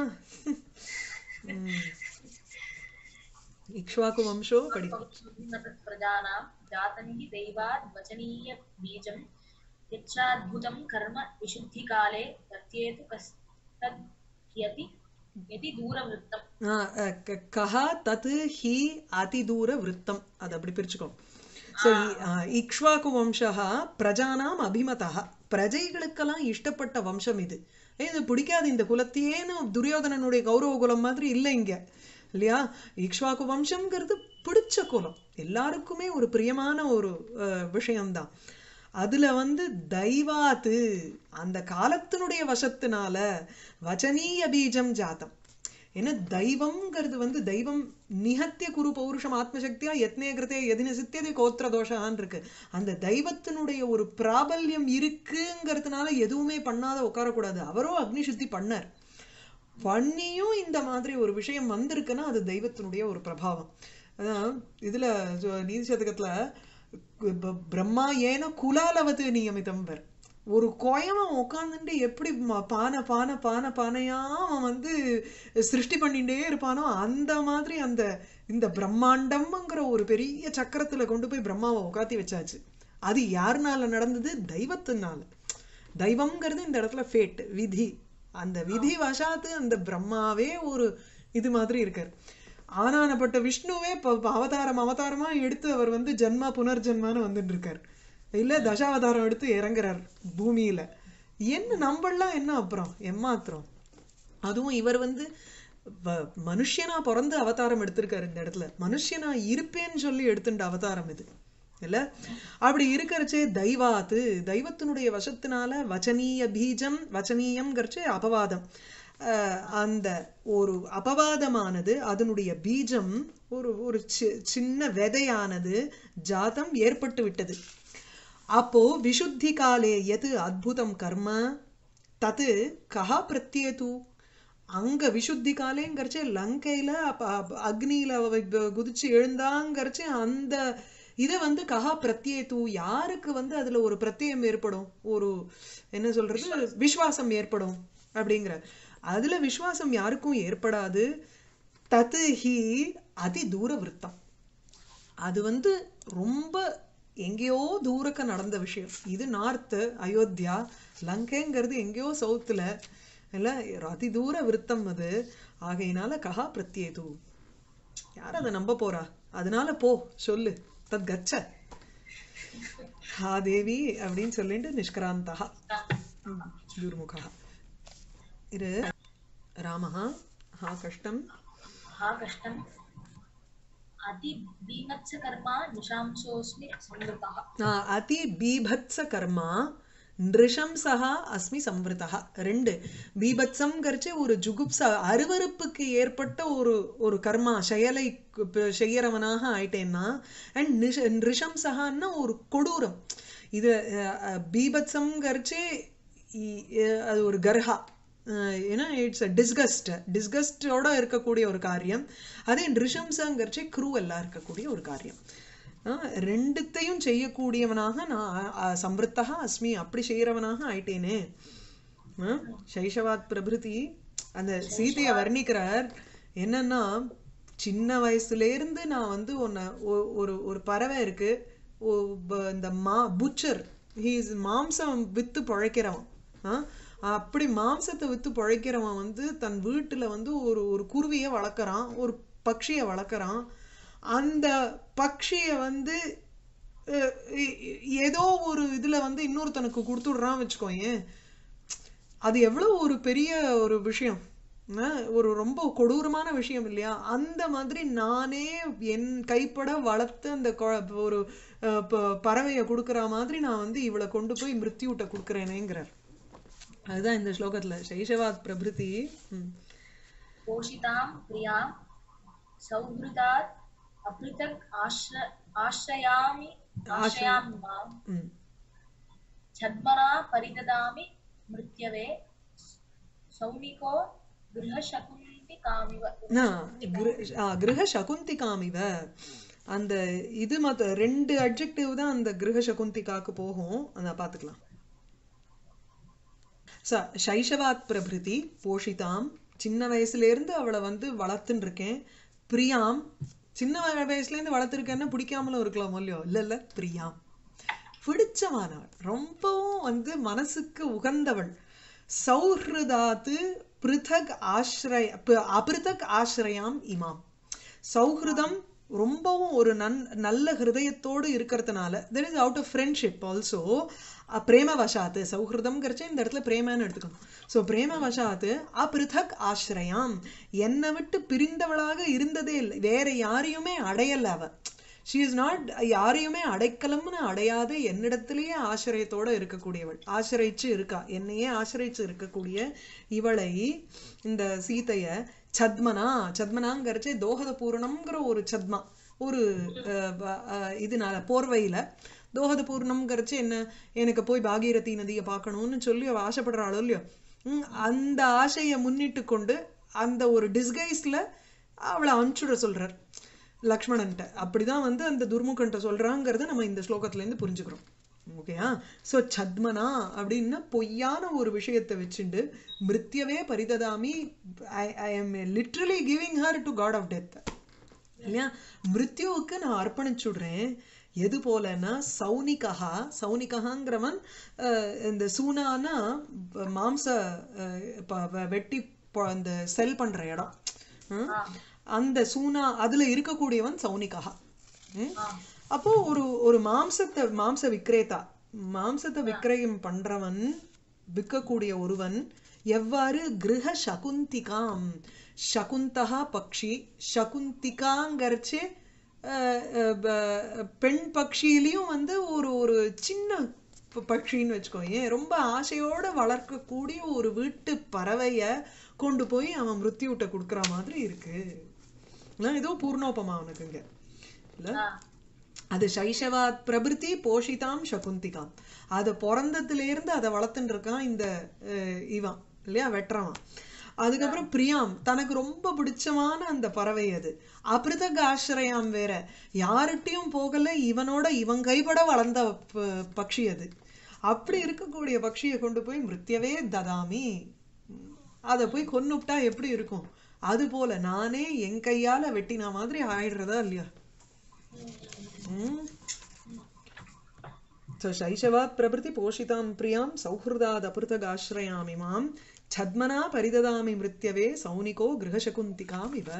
இக்ஷ்வாக்கு வம்சோ படி प्रजानां जातं हि दैवात् वचनीयबीजं यच्चाद्भुतं कर्म विशुद्धिकाले दत्येतु कस्तद्यति यदि दूरवृत्तम् ஆ, அ, க- கஹா தத்து ஹி அதிதூர விருத்தம் அது அப்படி பிரிச்சுக்கோ ஸோ இக்ஷ்வாக்கு வம்சா பிரஜானாம் அபிமதா பிரஜைகளுக்கெல்லாம் இஷ்டப்பட்ட வம்சம் இது ஏய், இது பிடிக்காது இந்த குலத்தையேன்னு துரியோதனனுடைய கௌரவ குலம் மாதிரி இல்லை இங்க இல்லையா இக்ஷ்வாக்கு வம்சம்ங்கிறது பிடிச்ச குலம் எல்லாருக்குமே ஒரு பிரியமான ஒரு அஹ், விஷயம்தான் அதுல வந்து தெய்வாத்து அந்த காலத்தினுடைய வசத்தினால வச்சனீய பீஜம் ஜாத்தம் ஏன்னா தெய்வம்ங்கிறது வந்து தெய்வம் நிகத்திய குரு பௌருஷம் ஆத்மசக்தியா யத்னே கிருத்தே எதின சித்தியதே கோத்திர தோஷான்னு இருக்கு அந்த தெய்வத்தினுடைய ஒரு பிராபல்யம் இருக்குங்கிறதுனால எதுவுமே பண்ணாத உட்காரக்கூடாது அவரோ அக்னி சுத்தி பண்ணார் பண்ணியும் இந்த மாதிரி ஒரு விஷயம் வந்திருக்குன்னா அது தெய்வத்தினுடைய ஒரு பிரபாவம் அதான் இதுல ஜோ- நீதி சதகத்துல ப- பிரம்மா ஏன குலாலவது நியமிதம் வர் ஒரு கோயவன் உட்காந்துட்டு எப்படி ம- பானை பானை பானை பானையா அவன் வந்து சிருஷ்டி பண்ணிட்டே இருப்பானோ அந்த மாதிரி அந்த இந்த பிரம்மாண்டம்ங்கிற ஒரு பெரிய சக்கரத்துல கொண்டு போய் பிரம்மாவை உட்காத்தி வச்சாச்சு அது யாருனால நடந்தது தெய்வத்தினால தெய்வம்ங்கிறது இந்த இடத்துல ஃபேட் விதி அந்த விதி வசாத்து அந்த பிரம்மாவே ஒரு இது மாதிரி இருக்கார் ஆனானப்பட்ட விஷ்ணுவே இப்ப இப்ப அவதாரம் அவதாரமா எடுத்து அவர் வந்து ஜென்மா புனர்ஜென்மான்னு வந்துட்டு இருக்கார் இல்ல தசாவதாரம் எடுத்து இறங்குறார் பூமியில என்ன நம்மளாம் என்ன அப்புறம் எம்மாத்திரம் அதுவும் இவர் வந்து வ- மனுஷனா பிறந்து அவதாரம் எடுத்திருக்காரு இந்த இடத்துல மனுஷனா இருப்பேன்னு சொல்லி எடுத்துட்ட அவதாரம் இது இல்ல அப்படி இருக்கிறச்சே தெய்வாத்து தெய்வத்தினுடைய வசத்தினால வச்சனீய பீஜம் வச்சனீயம்ங்கிறச்சு அபவாதம் அஹ் அந்த ஒரு அபவாதமானது அதனுடைய பீஜம் ஒரு ஒரு சி- சின்ன விதையானது ஜாதம் ஏற்பட்டு விட்டது அப்போ விசுத்தி காலே எது அத்புதம் கர்ம தது கஹா பிரத்யேது அங்க விசுத்தி காலேங்கிறச்சு லங்கையில அப்ப அப்ப அக்னியில அவ கு- குதிச்சு எழுந்தாங்கிறச்சு அந்த இதை வந்து கஹா பிரத்யேது யாருக்கு வந்து அதுல ஒரு பிரத்யம் ஏற்படும் ஒரு என்ன சொல்றது விஸ்வாசம் ஏற்படும் அப்படிங்கிற அதுல விஸ்வாசம் யாருக்கும் ஏற்படாது தத்து ஹி அதி தூர விருத்தம் அது வந்து ரொம்ப எங்கேயோ தூரக்க நடந்த விஷயம் இது நார்த்து அயோத்தியா லங்கைங்கிறது எங்கேயோ சவுத்துல இல்ல அதி தூர விருத்தம் அது ஆகையினால கஹா பிரத்யேது யார் அதை நம்ப போறா அதனால போ சொல்லு தத் கச்ச ஹா தேவி அப்படின்னு சொல்லிட்டு நிஷ்கிராந்தா துர்முகா இரு ராமஹா ஹா கஷ்டம் हा कष्टम् अति बीभत्सकर्मा निशांसोऽस्मि संवृतः ஆஹ் அதி பீபத்ச கர்மா நிருஷம்சகா அஸ்மி சம்வృதா ரெண்டு பீபத்சம்ங்கிறச்சு ஒரு ஜுகுப்சா அருவருப்புக்கு ஏற்பட்ட ஒரு ஒரு கர்மா செயலை கு- ப- செய்யறவனாக ஆயிட்டேன்னா அண்ட் நிஷ நிருஷம்சகான்னா ஒரு கொடூரம் இது அஹ், அஹ், பீபத்சம்ங்கிறச்சு இ- அஹ், அது ஒரு கர்ஹா அஹ், ஏன்னா இட்ஸ் டிஸ்கஸ்ட் டிஸ்கஸ்டோட இருக்கக்கூடிய ஒரு காரியம் அதே நிருஷம்சங்கிறச்சு க்ரூவெல்லாம் இருக்கக்கூடிய ஒரு காரியம் ஆஹ் ரெண்டுத்தையும் செய்யக்கூடியவனாக நான் அஹ், சம்ருத்தகா அஸ்மி அப்படி செய்யறவனாக ஆயிட்டேனே ஆஹ், சைஷவாத் பிரபிருதி அந்த சீதையை வர்ணிக்கிறார் என்னன்னா சின்ன வயசுல இருந்து நான் வந்து உன்னை ஒ- ஒரு ஒரு பறவை இருக்கு ஒ- ப- இந்த மா புச்சர் ஹீஸ் மாம்சம் வித்து பழைக்கிறவன் ஆஹ், அப்படி மாம்சத்தை வித்து பழைக்கிறவன் வந்து தன் வீட்டுல வந்து ஒரு ஒரு குருவியை வளர்க்குறான் ஒரு பக்ஷியை வளர்க்குறான் அந்த பக்ஷிய வந்து அஹ், எ- எ- ஏதோ ஒரு இதுல வந்து இன்னொருத்தனுக்கு கொடுத்துடுறான் வச்சுக்கோயேன் அது எவ்வளவு ஒரு பெரிய ஒரு விஷயம் அஹ், ஒரு ரொம்ப கொடூரமான விஷயம் இல்லையா அந்த மாதிரி நானே என் கைப்பட வளர்த்து அந்த கொ- ஒரு அஹ், ப- பறவையை கொடுக்குற மாதிரி நான் வந்து இவளை கொண்டு போய் மிருத்யூட்ட கொடுக்குறேனேங்கிறார் அதுதான் இந்த ஸ்லோகத்துல சைஷவாத் பிரபிருதி ம். पोषितां प्रियां सौहृदात् अपृथक् आश्र आश्रयामि आश्रयामि मां ம் छद्मना परिददामि मृत्यवे सौनिको गृहशकुन्तिकामिव கிரக சகுந்திகாமிவ அந்த இது மத்த ரெண்டு அட்ஜெக்டிவ் தான் அந்த கிரக சகுந்திகாக்கு போகும் அதை பார்த்துக்கலாம் ச சைஷவாத் பிரபிருதி போஷிதாம் சின்ன வயசுல இருந்து அவளை வந்து வளர்த்துன்னு இருக்கேன் பிரியாம் சின்ன வ- வயசுல இருந்து வளர்த்துருக்கேன்னா பிடிக்காமலும் இருக்கலாம் இல்லையோ இல்ல இல்ல பிரியாம் பிடிச்சமானவள் ரொம்பவும் வந்து மனசுக்கு உகந்தவள் சௌஹிருதாத்து பிருதக் ஆශ්‍රய ப- அபிருதக் ஆශ්‍රயாம் இமாம் சௌஹிருதம் ரொம்பவும் ஒரு நன் நல்ல ஹிருதயத்தோடு இருக்கிறதுனால there is out of friendship also பிரேமவசாத்து சௌஹிருதம்ங்கிறச்சே இந்த இடத்துல பிரேமன்னு எடுத்துக்கணும் ஸோ பிரேமவசாத்து அபிருதக் ஆශ්‍රயாம் என்னை விட்டு பிரிந்தவளாக இருந்ததே இல்லை வேற யாரையுமே அடையல அவ ஷி இஸ் நாட் யாரையுமே அடைக்கலம்னு அடையாத என்னிடத்திலேயே ஆசிரியத்தோட இருக்கக்கூடியவள் ஆசிரிச்சு இருக்கா என்னையே ஆசிரிச்சு இருக்கக்கூடிய இவளை இந்த சீதைய சத்மனா சத்மனாங்கிறச்சே தோகத பூரணம்ங்கிற ஒரு சத்மா ஒரு அஹ், வ- அஹ், இதனால போர்வையில தோகத பூர்ணம்ங்கிறச்சு என்ன எனக்கு போய் பாகீரதி நதியை பார்க்கணும்னு சொல்லி அவ ஆசைப்படுறாளோ இல்லையோ ம், அந்த ஆசையை முன்னிட்டு கொண்டு அந்த ஒரு டிஸ்கைஸ்ல அவளை அனுப்பிச்சுட சொல்றார் லக்ஷ்மணன்ட்ட அப்படிதான் வந்து அந்த துர்முகன்ட்ட சொல்றாங்கிறத நம்ம இந்த ஸ்லோகத்துல இருந்து புரிஞ்சுக்கிறோம் ஓகேயா ஸோ சத்மனா அப்படின்னா பொய்யான ஒரு விஷயத்தை வச்சுண்டு மிருத்யவே பரிததாமி I I am literally giving her to god of death இல்லையா மிருத்யுவுக்கு நான் அர்ப்பணிச்சுடுறேன் எது போலன்னா சௌனிகா சௌனிகாங்கிறவன் அஹ், இந்த சூனானா ப- மாம்ச அஹ், ப- வ- வெட்டி ப- அந்த செல் பண்ற இடம் ம்? அந்த சூனா அதுல இருக்கக்கூடியவன் சௌனிகா ம்? அப்போ ஒரு ஒரு மாம்சத்தை மாம்ச விக்ரேதா மாம்சத்தை விக்கிரயம் பண்றவன் விற்கக்கூடிய ஒருவன் எவ்வாறு கிரக சகுந்திகாம் சகுந்தகா பக்ஷி சகுந்திகாங்கிறச்சே அஹ், அஹ், ப- பெண் பக்ஷியிலையும் வந்து ஒரு ஒரு சின்ன ப- பக்ஷின்னு வச்சுக்கோங்க ரொம்ப ஆசையோட வளர்க்கக்கூடிய ஒரு வீட்டு பறவைய கொண்டு போய் அவன் மிருத்யுட்ட கொடுக்குற மாதிரி இருக்கு இல்ல ஏதோ பூர்ணோபமா அவனுக்கு இங்க இல்ல அது சைஷவாத் பிரபிருத்தி போஷிதாம் சகுந்திகாம் அது பிறந்ததுல இருந்து அதை வளர்த்துட்டு இருக்கான் இந்த அஹ், இவன் இல்லையா வெட்டுறவன் அதுக்கப்புறம் பிரியாம் தனக்கு ரொம்ப பிடிச்சமான அந்த பறவை அது அபிருதக ஆசிரயாம் வேற யார்கிட்டயும் போகல இவனோட இவன் கைப்பட வளர்ந்த ப- பக்ஷி அது அப்படி இருக்கக்கூடிய பக்ஷியை கொண்டு போய் மிருத்யவே ததாமி அதை போய் கொன்னுப்டா எப்படி இருக்கும் அது போல நானே என் கையால வெட்டின மாதிரி ஆயிடுறதா இல்லையா ம் ஸோ சைஷவாத் பிரபிருதி போஷிதாம் பிரியாம் சௌஹிருதாத் அபிருதகாஸ்ரயாமி மாம் சத்மனா பரிததாமி மிருத்யவே சௌனிகோ கிரகசகுந்திகாம் இவ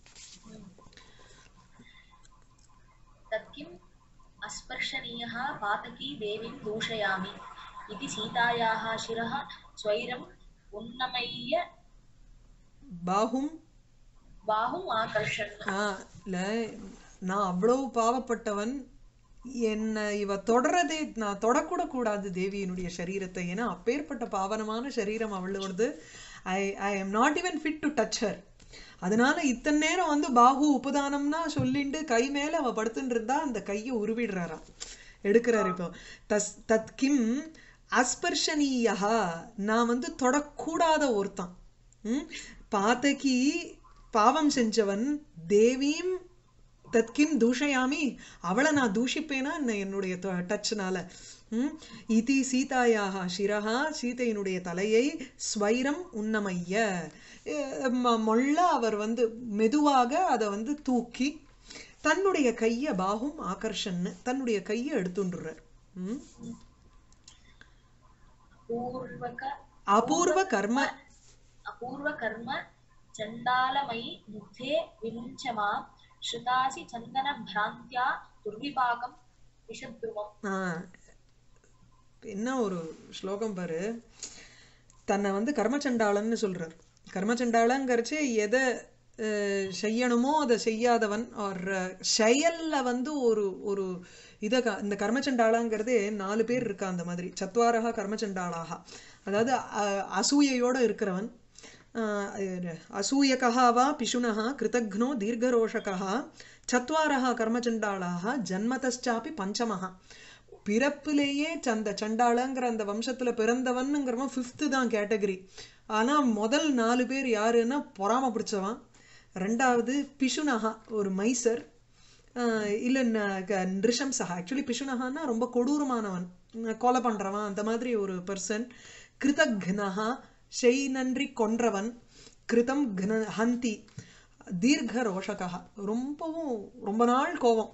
तत्किम् अस्पर्शनीयः पातकी देवीं दूषयामि इति सीतायाः शिरः स्वैरम् उन्नमय्य பாஹும் बाहुम् आकर्षन् ஆ இல்ல நான் அவ்வளவு பாவப்பட்டவன் என்ன இவ தொடரதே நான் தொடக்கூட கூடாது தேவியினுடைய சரீரத்தை ஏன்னா அப்பேற்பட்ட பாவனமான சரீரம் அவளோடது I I am not even fit to touch her அதனால இத்தனை நேரம் வந்து பாகு உபதானம்னா சொல்லிண்டு கை மேல அவ படுத்துட்டு இருந்தா அந்த கையை உருவிடுறாராம் எடுக்கிறாரு இப்போ தஸ் தத் கிம் அஸ்பர்ஷனீயா நான் வந்து தொடக்கூடாத ஒருத்தன் ம்? பாத்தகி பாவம் செஞ்சவன் தேவீம் தத்கிம் தூஷயாமி அவளை நான் தூஷிப்பேனா என்ன என்னுடைய டச்னால ம் இதி சீதாயாக சிரஹா சீதையினுடைய தலையை ஸ்வைரம் உன்னமைய அஹ் ம- மொள்ள அவர் வந்து மெதுவாக அதை வந்து தூக்கி தன்னுடைய கையை பாகும் ஆகர்ஷன்னு தன்னுடைய கையை எடுத்துண்டுறார் ம் पूर्वक அபூர்வ கர்ம अपूर्वकर्म चण्डालमयि मुग्धे विमुञ्च मां श्रुतासि चन्दनभ्रान्त्या दुर्विपाकं विषद्रुवम् ஆ, என்ன ஒரு ஸ்லோகம் பாரு தன்னை வந்து கர்மச்சண்டாளன்னு சொல்றார் கர்மச்சண்டாளங்கிறச்சு எதை அஹ், செய்யணுமோ அதை செய்யாதவன் ஒரு செயல்ல வந்து ஒரு ஒரு இதை க- இந்த கர்மச்சண்டாளாங்கிறதே நாலு பேர் இருக்கா அந்த மாதிரி சத்வாரகா கர்மச்சண்டாளாக அதாவது அ- அசூயையோட இருக்கிறவன் ஆஹ் இது, அசூயகः वा पिशुनः कृतघ्नो दीर्घरोषकः चत्वारः கர்மச்சண்டாளாக ஜன்மதச்சாப்பி பஞ்சமः பிறப்பிலேயே சந்த சண்டாளங்கிற அந்த வம்சத்துல பிறந்தவன்னுங்கிறவன் ஃபிஃப்த்து தான் கேட்டகரி ஆனா முதல் நாலு பேர் யாருன்னா பொறாம பிடிச்சவன் ரெண்டாவது பிஷுனஹா ஒரு மைசர் ஆஹ் இல்ல ந- க- நிருஷம்சகா ஆக்சுவலி பிஷுனஹான்னா ரொம்ப கொடூரமானவன் உம் கொலை பண்றவன் அந்த மாதிரி ஒரு பர்சன் கிருதக்னஹா செய் நன்றி கொன்றவன் கிருதம் க்ன ஹந்தி தீர்க்க ரோஷகா ரொம்பவும் ரொம்ப நாள் கோவம்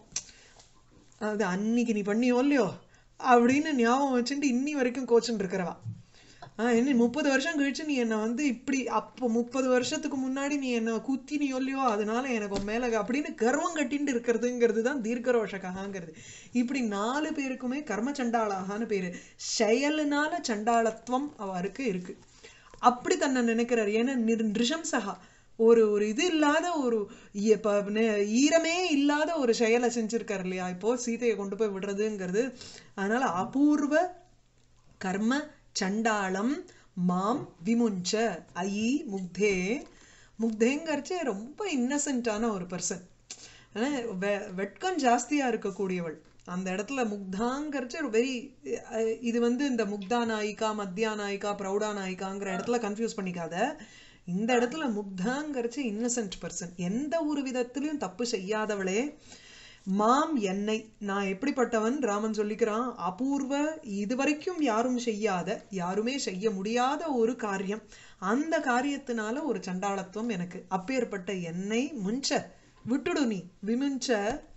அது அன்னைக்கு நீ பண்ணியோ இல்லையோ அப்படின்னு ஞாபகம் வச்சுட்டு இன்னி வரைக்கும் கோச்சுட்டு இருக்கிறவா ஆ, என்ன முப்பது வருஷம் கழிச்சு நீ என்னை வந்து இப்படி அப்போ முப்பது வருஷத்துக்கு முன்னாடி நீ என்னை குத்தி நீ சொல்லியோ அதனால எனக்கு உன் மேல அப்படின்னு கர்வம் கட்டிண்டு இருக்கிறதுங்கிறது தான் தீர்க்கரோஷகாங்கிறது இப்படி நாலு பேருக்குமே கர்ம சண்டாளாகான்னு பேரு செயலுனால சண்டாளத்துவம் அவருக்கு இருக்கு அப்படி தன்னை நினைக்கிறார் ஏன்னா நிர் நிருஷம்சகா ஒரு ஒரு இது இல்லாத ஒரு இ- இப்ப நெ- ஈரமே இல்லாத ஒரு செயலை செஞ்சிருக்காரு இல்லையா இப்போ சீதையை கொண்டு போய் விடுறதுங்கிறது அதனால அபூர்வ கர்ம சண்டாளம் மாம் விமுஞ்ச ஐ முக்தே முக்தேங்கரிச்சு ரொம்ப இன்னசென்ட்டான ஒரு பர்சன் வெட்கம் ஜாஸ்தியா இருக்கக்கூடியவள் அந்த இடத்துல முக்தாங்கிறச்சு வெரி இது வந்து இந்த முக்தா நாயிகா மத்தியா நாயிகா பிரௌடா நாயிகாங்கிற இடத்துல கன்ஃபியூஸ் பண்ணிக்காத இந்த இடத்துல முக்தாங்கிறச்சு இன்னசென்ட் பர்சன் எந்த ஒரு விதத்திலையும் தப்பு செய்யாதவளே மாம் என்னை நான் எப்படிப்பட்டவன் ராமன் சொல்லிக்கிறான் அபூர்வ இதுவரைக்கும் யாரும் செய்யாத யாருமே செய்ய முடியாத ஒரு காரியம் அந்த காரியத்தினால ஒரு சண்டாளத்துவம் எனக்கு அப்பேற்பட்ட என்னை முஞ்ச விட்டுடு நீ விமுஞ்ச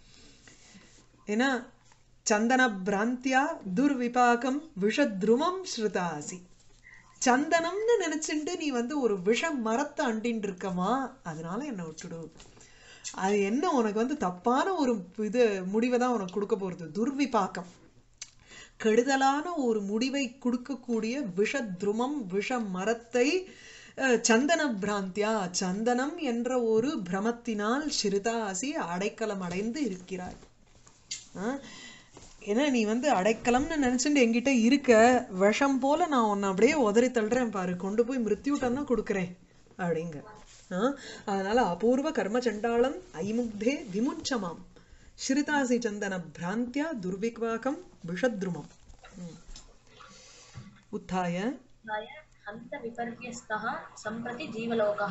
ஏன்னா சந்தன பிராந்தியா துர்விபாகம் விஷத்ருமம் ஸ்ருதாசி சந்தனம்னு நினைச்சுட்டு நீ வந்து ஒரு விஷ மரத்தை அண்டின்னு இருக்கமா அதனால என்னை விட்டுடு அது என்ன உனக்கு வந்து தப்பான ஒரு இது முடிவை தான் உனக்கு கொடுக்க போறது துர்விபாக்கம் கெடுதலான ஒரு முடிவை கொடுக்கக்கூடிய விஷத்ருமம் விஷ மரத்தை அஹ், சந்தன பிராந்தியா சந்தனம் என்ற ஒரு பிரமத்தினால் சிறுதாசி அடைக்கலம் அடைந்து இருக்கிறாய் ஆ? ஏன்னா நீ வந்து அடைக்கலம்னு நினைச்சுட்டு என்கிட்ட இருக்க விஷம் போல நான் உன்னை அப்படியே உதறி தள்ளுறேன் பாரு கொண்டு போய் மிருத்யூட்டம் தான் கொடுக்குறேன் அப்படிங்க ஆ? அதனால அபூர்வ கர்ம சண்டாளம் ஐமுக்தே விமுஞ்சமாம் ஸ்ருதாசி சந்தன பிராந்தியா துர்விக்வாகம் விஷத்ருமம் ம். உத்தாய नाय हन्त विपर्यस्तः सम्प्रति जीवलोकः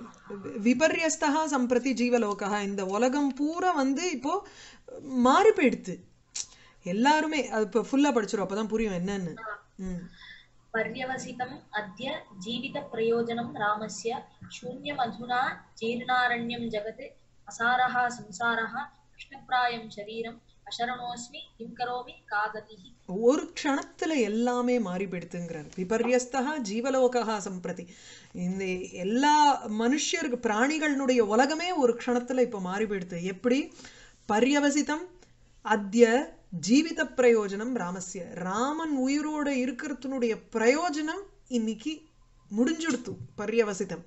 விபர்யஸ்தா சம்பிரதி ஜீவலோகா இந்த உலகம் பூரா வந்து இப்போ மாறி போயிடுத்து எல்லாருமே அது இப்போ ஃபுல்லா படிச்சிரும் அப்பதான் புரியும் என்னன்னு ம் पर्यवसितम् अद्य जीवितप्रयोजनं रामस्य शून्यमधुना जीर्णारण्यं जगत् असारः संसारः कृष्णप्रायं शरीरम् अशरणोऽस्मि किं करोमि का गतिः ஒரு க்ஷணத்துல எல்லாமே மாறி போயிடுத்துங்கிறார் விபர்யஸ்தா ஜீவலோகா சம்பிரதி இந்த எல்லா மனுஷருக்கு பிராணிகளுடைய உலகமே ஒரு க்ஷணத்துல இப்ப மாறி போயிடுது எப்படி பர்யவசிதம் அத்ய ஜீவித பிரயோஜனம் ராமஸ்ய ராமன் உயிரோட இருக்கிறதுனுடைய பிரயோஜனம் இன்னைக்கு முடிஞ்சுடுத்து பர்யவசிதம்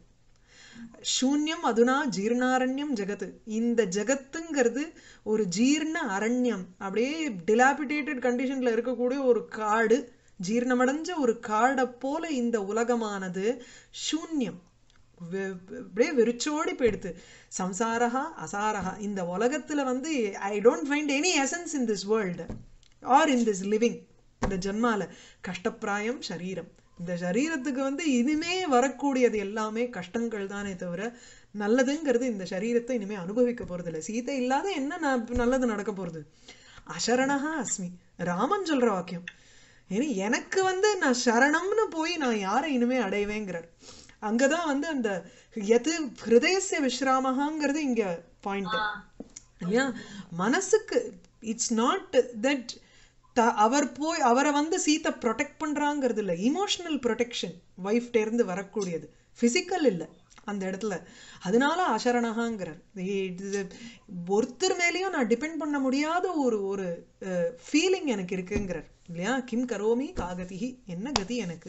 சூன்யம் அதுனா ஜீர்ணாரண்யம் ஜெகத்து இந்த ஜெகத்துங்கிறது ஒரு ஜீர்ண அரண்யம் அப்படியே டிலாபிடேட்டட் கண்டிஷன்ல இருக்கக்கூடிய ஒரு காடு ஜீர்ணமடைஞ்ச ஒரு காடை போல இந்த உலகமானது சூன்யம் வெ- வெ- அப்படியே வெறிச்சோடி போயிடுது சம்சாரஹா அசாரஹா இந்த உலகத்துல வந்து I don't find any essence in this world or in this living இந்த ஜென்மால கஷ்டப்பிராயம் சரீரம் இந்த சரீரத்துக்கு வந்து இனிமே வரக்கூடியது எல்லாமே கஷ்டங்கள் தானே தவிர நல்லதுங்கிறது இந்த சரீரத்தை இனிமே அனுபவிக்க போறது இல்ல சீதை இல்லாத என்ன ந- நல்லது நடக்க போறது அசரணஹா அஸ்மி ராமன் சொல்ற வாக்கியம் ஏன்னா எனக்கு வந்து நான் சரணம்னு போய் நான் யாரை இனிமே அடைவேங்கிறார் அங்கதான் வந்து அந்த எது ஹிருதயசிய விஸ்ராமகாங்கிறது இங்க பாயிண்ட் இல்லையா மனசுக்கு இட்ஸ் நாட் தட் அவர் போய் அவரை வந்து சீத்தை ப்ரொடெக்ட் பண்றாங்கிறது இல்ல இமோஷனல் ப்ரொடெக்ஷன் ஒய்ஃப்ட இருந்து வரக்கூடியது பிசிக்கல் இல்ல அந்த இடத்துல அதனால அசரணகாங்கிறார் இது ஒருத்தர் மேலேயும் நான் டிபெண்ட் பண்ண முடியாத ஒரு ஒரு ஃபீலிங் எனக்கு இருக்குங்கிறார் இல்லையா கிம் கரோமி காகதிகி என்ன கதி எனக்கு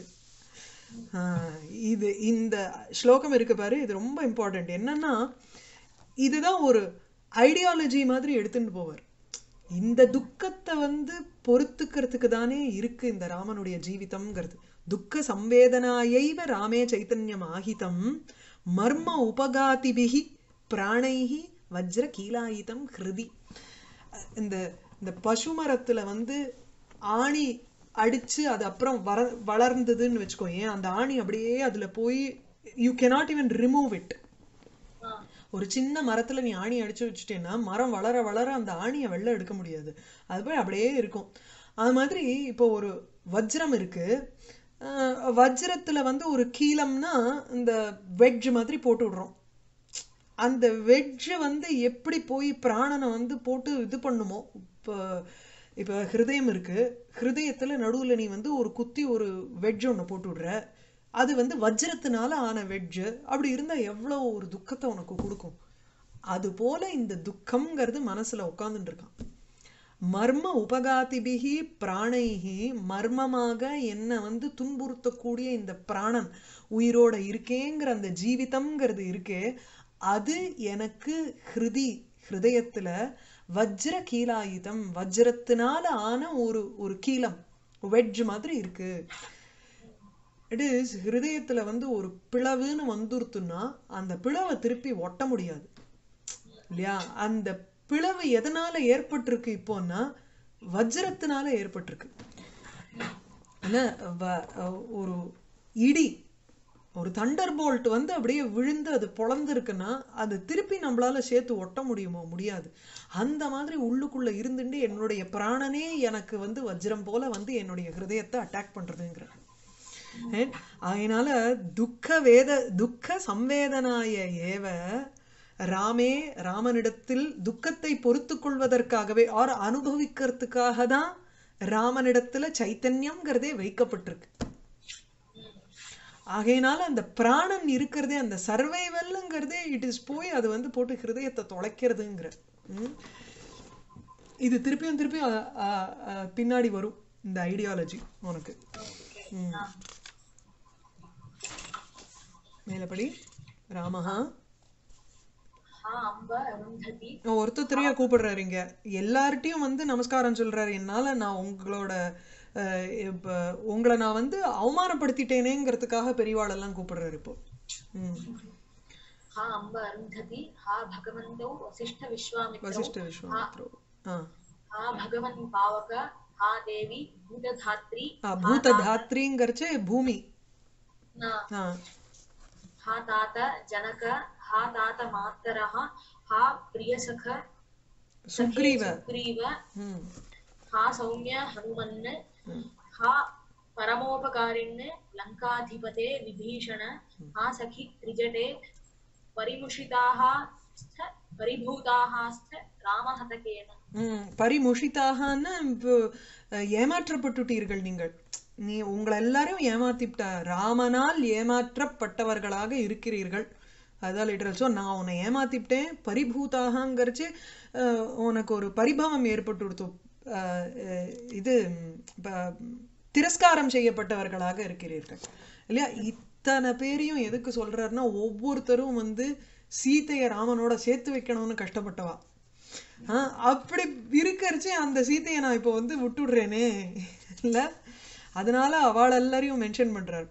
ஆஹ் இது இந்த ஸ்லோகம் இருக்கு பாரு இது ரொம்ப இம்பார்ட்டன்ட் என்னன்னா இதுதான் ஒரு ஐடியாலஜி மாதிரி எடுத்துட்டு போவார் இந்த துக்கத்தை வந்து பொறுத்துக்கிறதுக்கு தானே இருக்கு இந்த ராமனுடைய ஜீவிதம்ங்கிறது துக்க சம்வேதனாயைவ ராமே சைத்தன்யம் ஆகிதம் மர்ம உபகாதிபிகி பிராணைஹி வஜ்ர கீலாயுதம் ஹிருதி இந்த இந்த பசுமரத்துல வந்து ஆணி அடிச்சு அது அப்புறம் வர வளர்ந்ததுன்னு வச்சுக்கோ ஏன் அந்த ஆணி அப்படியே அதுல போய் you cannot even remove it ஆ, ஒரு சின்ன மரத்துல நீ ஆணி அடிச்சு வச்சுட்டேன்னா மரம் வளர வளர அந்த ஆணியை வெளில எடுக்க முடியாது அது போய் அப்படியே இருக்கும் அது மாதிரி இப்போ ஒரு வஜ்ரம் இருக்கு அஹ் வஜ்ரத்துல வந்து ஒரு கீலம்னா இந்த வெட்ஜ் மாதிரி போட்டு விடுறோம் அந்த வெட்ஜை வந்து எப்படி போய் பிராணனை வந்து போட்டு இது பண்ணுமோ இப்போ இப்போ ஹிருதயம் இருக்கு ஹிருதயத்துல நடுவுல நீ வந்து ஒரு குத்தி ஒரு வெட்ஜ் ஒன்று போட்டு விடுற அது வந்து வஜ்ரத்தினால ஆன வெட்ஜ் அப்படி இருந்தா எவ்வளவு ஒரு துக்கத்தை உனக்கு கொடுக்கும் அது போல இந்த துக்கம்ங்கிறது மனசுல உட்கார்ந்துட்டு இருக்கான் மர்ம உபகாதிபிகி பிராணைகி மர்மமாக என்ன வந்து துன்புறுத்தக்கூடிய இந்த பிராணன் உயிரோட இருக்கேங்கிற அந்த ஜீவிதம்ங்கிறது இருக்கே அது எனக்கு ஹிருதி ஹிருதயத்துல வஜ்ர கீலாயுதம் வஜ்ரத்தினால ஆன ஒரு ஒரு கீலம் வெட்ஜ் மாதிரி இருக்கு இட் இஸ் ஹிருதயத்துல வந்து ஒரு பிளவுன்னு வந்துருத்துன்னா அந்த பிளவை திருப்பி ஒட்ட முடியாது இல்லையா அந்த பிளவு எதனால ஏற்பட்டிருக்கு இப்போன்னா வஜ்ரத்தினால ஏற்பட்டிருக்கு என்ன வ- ஒரு இடி ஒரு தண்டர் போல்ட் வந்து அப்படியே விழுந்து அது பொளந்திருக்குன்னா அது திருப்பி நம்மளால சேர்த்து ஒட்ட முடியுமோ முடியாது அந்த மாதிரி உள்ளுக்குள்ள இருந்துட்டு என்னுடைய பிராணனே எனக்கு வந்து வஜ்ரம் போல வந்து என்னுடைய ஹிருதயத்தை அட்டாக் பண்றதுங்கிற ஏன்? அதனால துக்க வேத துக்க சம்வேதனாய ஏவ ராமே ராமனிடத்தில் துக்கத்தை பொறுத்து கொள்வதற்காகவே ஆர் அனுபவிக்கிறதுக்காக தான் ராமனிடத்துல சைத்தன்யம்ங்கிறதே வைக்கப்பட்டிருக்கு ஆகையினால அந்த பிராணன் இருக்கிறதே அந்த சர்வைவல்ங்கிறதே இட் இஸ் போய் அது வந்து போட்டு ஹிருதயத்தை தொலைக்கிறதுங்கிற ம்? இது திருப்பியும் திருப்பியும் அ- அ- அ- பின்னாடி வரும் இந்த ஐடியாலஜி உனக்கு ம். மேலபடி ராமஹா हा अम्ब अरुन्धति ஒருத்தரையா கூப்பிடுறாரு இங்க எல்லார்ட்டையும் வந்து நமஸ்காரம் சொல்றாரு என்னால நான் உங்களோட அஹ், இப்ப உங்களை நான் வந்து அவமானப்படுத்திட்டேனேங்கிறதுக்காக பெரியவாளெல்லாம் கூப்பிடுறாரு இப்போ ம் हा अम्ब अरुन्धति हा भगवन्तौ वसिष्ठविश्वामित्रौ வசிஷ்ட விஸ்வாமித்ரோ ஆ हा भगवन् पावक हा देवी भूतधात्री ஆ, பூததாத்ரிங்கிறச்சு பூமி न ஆ हा तात जनक हा तात मातरः हा प्रियसख सखे சுக்ரீவ सुग्रीव ம் हा सौम्य हनुमन् ம். हा परमोपकारिन् लङ्काधिपते विभीषण हा सखि त्रिजटे परिमुषिताः स्थ परिभूताः स्थ रामहतकेन ம் பரிமுஷிதாகன்னு இப்போ, அஹ், ஏமாற்றப்பட்டுட்டீர்கள் நீங்கள் நீ உங்களை எல்லாரும் ஏமாத்திவிட்ட ராமனால் ஏமாற்றப்பட்டவர்களாக இருக்கிறீர்கள் அதான் லிட்டரல் ஸோ நான் உன்னை ஏமாத்திவிட்டேன் பரிபூதாகங்கிறச்சு அஹ், உனக்கு ஒரு பரிபவம் ஏற்பட்டு இது ம், ப- திரஸ்காரம் செய்யப்பட்டவர்களாக இருக்கிறீர்கள் இல்லையா இத்தனை பேரையும் எதுக்கு சொல்றாருன்னா ஒவ்வொருத்தரும் வந்து சீதையை ராமனோட சேர்த்து வைக்கணும்னு கஷ்டப்பட்டவா ஆ, அப்படி இருக்கறச்சே அந்த சீதையை நான் இப்போ வந்து விட்டுடுறேனே இல்ல அதனால அவள் எல்லாரையும் மென்ஷன் பண்றார்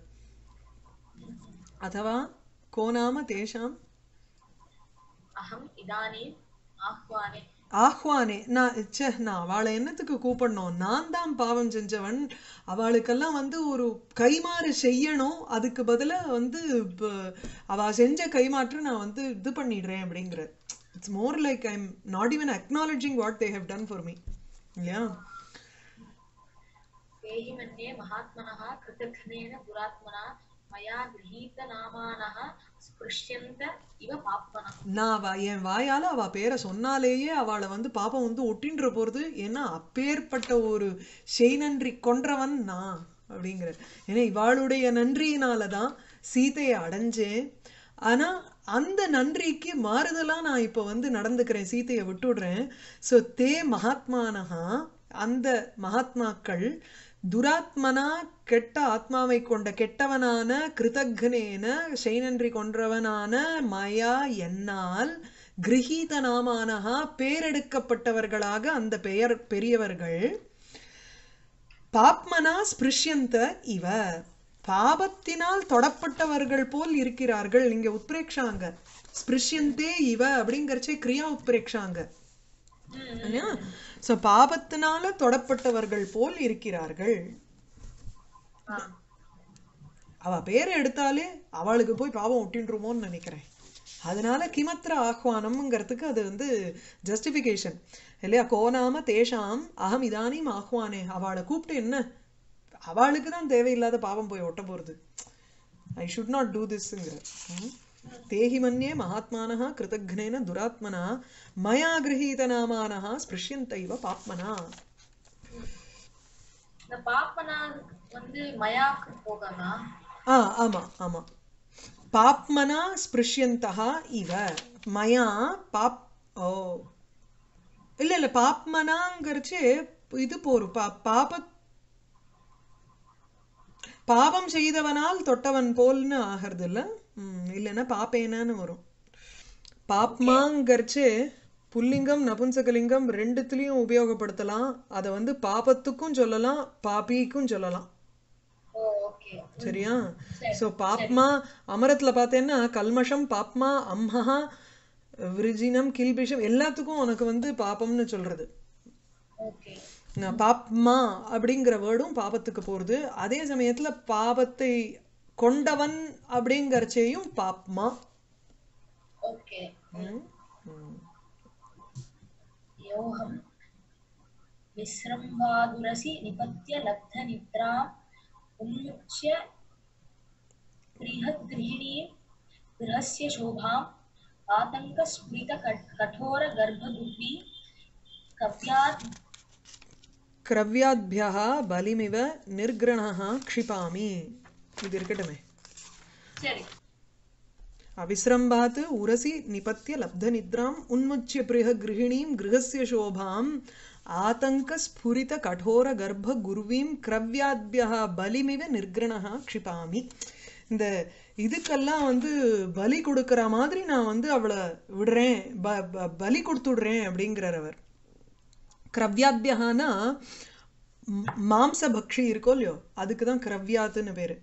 அதவா கோநாம தேஷாம் अहम् इदानीम् आह्वाने ஆஹ்வானே நான் ச்சே நான் அவளை என்னத்துக்கு கூப்பிடணும் நான் தான் பாவம் செஞ்சவன் அவளுக்கெல்லாம் வந்து ஒரு கைமாறு செய்யணும் அதுக்கு பதிலா வந்து இப்ப அவ செஞ்ச கைமாற்று நான் வந்து இது பண்ணிடுறேன் அப்படிங்கிற it's more like I am not even acknowledging what they have done for me இல்லையா तेहि मन्ये महात्मनः कृतघ्नेन दुरात्मना मया गृहीतनामानः स्पृश्यन्त इव पाप्मनः நான் அவ என் வாயால அவ பேரை சொன்னாலேயே அவளை வந்து பாப்பம் வந்து ஒட்டின்ற போறது ஏன்னா அப்பேற்பட்ட ஒரு செய் நன்றி கொன்றவன் நான் அப்படிங்கிற ஏன்னா இவாளுடைய நன்றியினால தான் சீதையை அடைஞ்சேன் ஆனா அந்த நன்றிக்கு மாறுதலா நான் இப்போ வந்து நடந்துக்கிறேன் சீதையை விட்டுடுறேன் ஸோ தே மகாத்மானஹா அந்த மகாத்மாக்கள் துராத்மனா கெட்ட ஆத்மாவை கொண்ட கெட்டவனான கிருதக்னேன செய்நன்றி கொன்றவனான மயா என்னால் கிரகீத நாமானஹா பேரெடுக்கப்பட்டவர்களாக அந்த பெயர் பெரியவர்கள் பாப்மனா ஸ்பிருஷ்யந்த இவ பாபத்தினால் தொடப்பட்டவர்கள் போல் இருக்கிறார்கள் இங்க உத்பிரேக்ஷாங்க ஸ்பிருஷ்யந்தே இவ அப்படிங்கறச்சே கிரியா உத்பிரேக்ஷாங்க இல்லையா சோ பாபத்தினால தொடப்பட்டவர்கள் போல் இருக்கிறார்கள் அவ பேரை எடுத்தாலே அவளுக்கு போய் பாவம் ஒட்டின்றுமோன்னு நினைக்கிறேன் அதனால கிமத்திர ஆஹ்வானம்ங்கிறதுக்கு அது வந்து ஜஸ்டிஃபிகேஷன் இல்லையா கோனாம தேஷாம் அகம் இதானியும் ஆஹ்வானே அவளை கூப்பிட்டு என்ன அவளுக்கு தான் தேவையில்லாத பாவம் போய் ஒட்ட போறது ஐ ஷுட் நாட் டூ திஸ்ங்கிற தேஹி மன்யே மகாத்மானः கிருதக்னேன துராத்மனா மயா கிரகீத நாமானः ஸ்பிருஷ்யந்த இவ பாப்மனா இந்த பாப்பனா வந்து மயாக்கு போகாதா ஆ ஆமா ஆமா பாப்மனா ஸ்பிருஷ்யந்தா இவ மயா பாப் ஓ இல்ல இல்ல பாப்மனாங்கிறச்சு இது போரும் பா பாப பாவம் செய்தவனால் தொட்டவன் போல்னு ஆகிறது இல்ல ம், இல்லைன்னா பாப்பேனான்னு வரும் பாப்மாங்கிறச்சு புல்லிங்கம் நபும்சகலிங்கம் ரெண்டுத்துலயும் உபயோகப்படுத்தலாம் அதை வந்து பாபத்துக்கும் சொல்லலாம் பாபிக்கும் சொல்லலாம் ஓ ஓகே சரியா சரி, சோ பாப்மா அமரத்துல பார்த்தேன்னா கல்மஷம் பாப்மா அம்ஹா விருஜினம் கில்பிஷம் எல்லாத்துக்கும் உனக்கு வந்து பாப்பம்னு சொல்றது ஓகே நான் பாப்மா அப்படிங்கிற வேர்டும் பாபத்துக்கு போறது அதே சமயத்துல பாபத்தை கொண்டவன் அப்படிங்கறச்சேயும் பாப்மா ஓகே ம், ம். योऽहं विसृम्भादुरसि निपत्य लब्धनिद्राम् उन्मुच्य बृहद्गृहिणीं गृहस्य शोभाम् आतङ्कस्फुरितकठोरगर्भगुर्वी कव्यात् கிரவ்யாத்பியः பலிமிவ நிர்கிரணः க்ஷிபாமி இது இருக்கட்டுமே சரி अविस्रम्भात् उरसि निपत्य लब्धनिद्राम् उन्मुच्य प्रियः गृहिणीं गृहस्य शोभाम् आतङ्कस्फुरितकठोरगर्भगुर्वीं क्रव्याद्भ्यः பலிமிவ நிர்கிரணः க்ஷிபாமி இந்த இதுக்கெல்லாம் வந்து பலி கொடுக்கிற மாதிரி நான் வந்து அவளை விடுறேன் ப ப- பலி கொடுத்துடுறேன் அப்படிங்கிறார் அவர் கிரவ்யாத்யகானா மாம்ச பக்ஷி இருக்கோ இல்லையோ அதுக்கு தான் கிரவ்யாத்துன்னு பேரு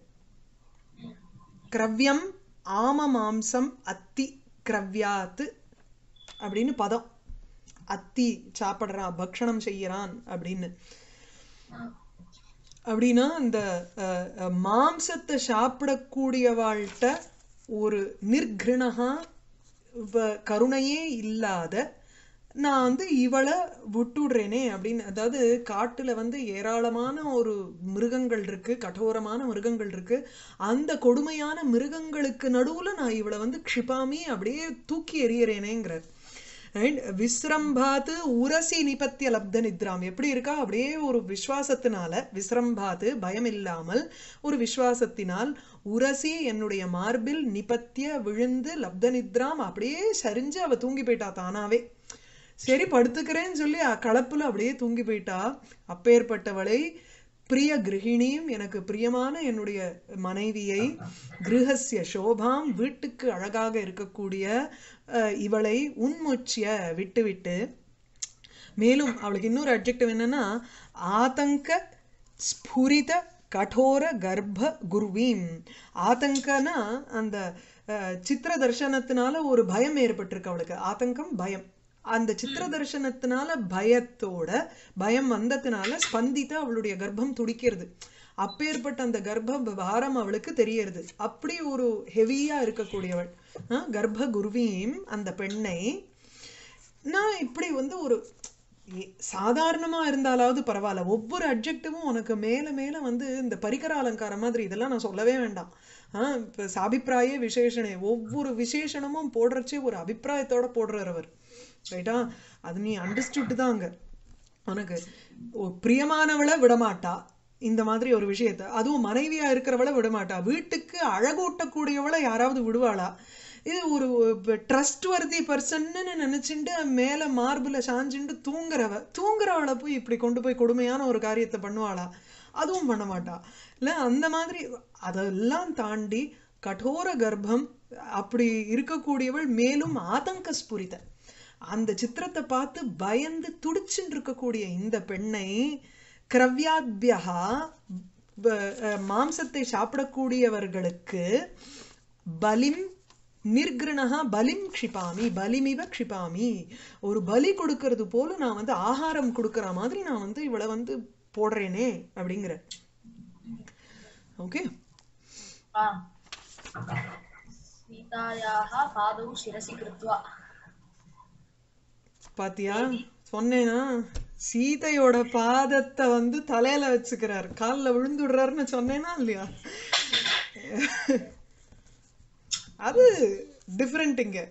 கிரவ்யம் ஆம மாம்சம் அத்தி கிரவ்யாத்து அப்படின்னு பதம் அத்தி சாப்பிடுறான் பக்ஷணம் செய்யறான் அப்படின்னு அப்படின்னா இந்த அஹ், அஹ், மாம்சத்தை சாப்பிடக்கூடியவாள்கிட்ட ஒரு நிர்கிருணகா வ- கருணையே இல்லாத நான் வந்து இவளை விட்டுடுறேனே அப்படின்னு அதாவது காட்டுல வந்து ஏராளமான ஒரு மிருகங்கள் இருக்கு கடோரமான மிருகங்கள் இருக்கு அந்த கொடுமையான மிருகங்களுக்கு நடுவுல நான் இவளை வந்து க்ஷிபாமி அப்படியே தூக்கி எறியறேனேங்கிறார் அண்ட் விஸ்ரம்பாத்து உரசி நிபத்திய லப்த நித்ராம் எப்படி இருக்கா அப்படியே ஒரு விஸ்வாசத்தினால விஸ்ரம்பாத்து பயம் இல்லாமல் ஒரு விஸ்வாசத்தினால் உரசி என்னுடைய மார்பில் நிபத்திய விழுந்து லப்த நித்ராம் அப்படியே சரிஞ்சு அவ தூங்கி போயிட்டா தானாவே சரி படுத்துக்கிறேன்னு சொல்லி அ- கலப்புல அப்படியே தூங்கி போயிட்டா அப்பேற்பட்டவளை பிரிய கிருஹிணியும் எனக்கு பிரியமான என்னுடைய மனைவியை கிருஹஸ்ய சோபாம் வீட்டுக்கு அழகாக இருக்கக்கூடிய அஹ், இவளை உன்முச்சிய விட்டு விட்டு மேலும் அவளுக்கு இன்னொரு அட்ஜெக்டிவ் என்னன்னா ஆதங்க ஸ்புரித கடோர கர்ப்ப குருவீம் ஆதங்கனா அந்த அஹ், சித்திர தர்சனத்தினால ஒரு பயம் ஏற்பட்டிருக்கு அவளுக்கு ஆதங்கம் பயம் அந்த சித்திர தர்சனத்தினால பயத்தோட பயம் வந்ததுனால ஸ்பந்தித்த அவளுடைய கர்ப்பம் துடிக்கிறது அப்பேற்பட்ட அந்த கர்ப்ப பாரம் அவளுக்கு தெரியறது அப்படி ஒரு ஹெவியா இருக்கக்கூடியவள் அஹ், கர்ப்ப குருவீம் அந்த பெண்ணை நான் இப்படி வந்து ஒரு எ- சாதாரணமா இருந்தாலாவது பரவாயில்ல ஒவ்வொரு அட்ஜெக்டிவும் உனக்கு மேல மேல வந்து இந்த பரிகர அலங்காரம் மாதிரி இதெல்லாம் நான் சொல்லவே வேண்டாம் ஆஹ் இப்ப சாபிப்பிராய விசேஷணே ஒவ்வொரு விசேஷணமும் போடுறச்சே ஒரு அபிப்பிராயத்தோட போடுறார் அவர் ரைட்டா அது நீ அண்டர்ஸ்டுட் தான் அங்க உனக்கு ஒ- பிரியமானவளை விடமாட்டா இந்த மாதிரி ஒரு விஷயத்த அதுவும் மனைவியா இருக்கிறவளை விடமாட்டா வீட்டுக்கு அழகூட்டக்கூடியவளை யாராவது விடுவாளா இது ஒரு ட்ரஸ்ட் வர்தி பர்சன்னு நினைச்சுட்டு மேல மார்புல சாஞ்சுண்டு தூங்குறவ தூங்குறவளை போய் இப்படி கொண்டு போய் கொடுமையான ஒரு காரியத்தை பண்ணுவாளா அதுவும் பண்ண மாட்டா இல்ல அந்த மாதிரி அதெல்லாம் தாண்டி கடோர கர்ப்பம் அப்படி இருக்கக்கூடியவள் மேலும் ஆதங்க ஸ்புரித அந்த சித்திரத்தை பார்த்து பயந்து துடிச்சுட்டு இருக்கக்கூடிய இந்த பெண்ணை கிரவ்யாத்யா மாம்சத்தை சாப்பிடக்கூடியவர்களுக்கு பலிம் நிர்கிருணகா பலிம் க்ஷிபாமி பலிமிவ க்ஷிபாமி ஒரு பலி கொடுக்கறது போல நான் வந்து ஆகாரம் கொடுக்கற மாதிரி நான் வந்து இவளை வந்து போடுறேனே அப்படிங்கிற ஓகே ஆ सीतायाः पादौ शिरसि कृत्वा பாத்தியா சொன்னேனா சீதையோட பாதத்தை வந்து தலையில வச்சுக்கிறார் கால்ல விழுந்துடுறாருன்னு சொன்னேனா இல்லையா அது டிஃப்ரெண்ட் இங்க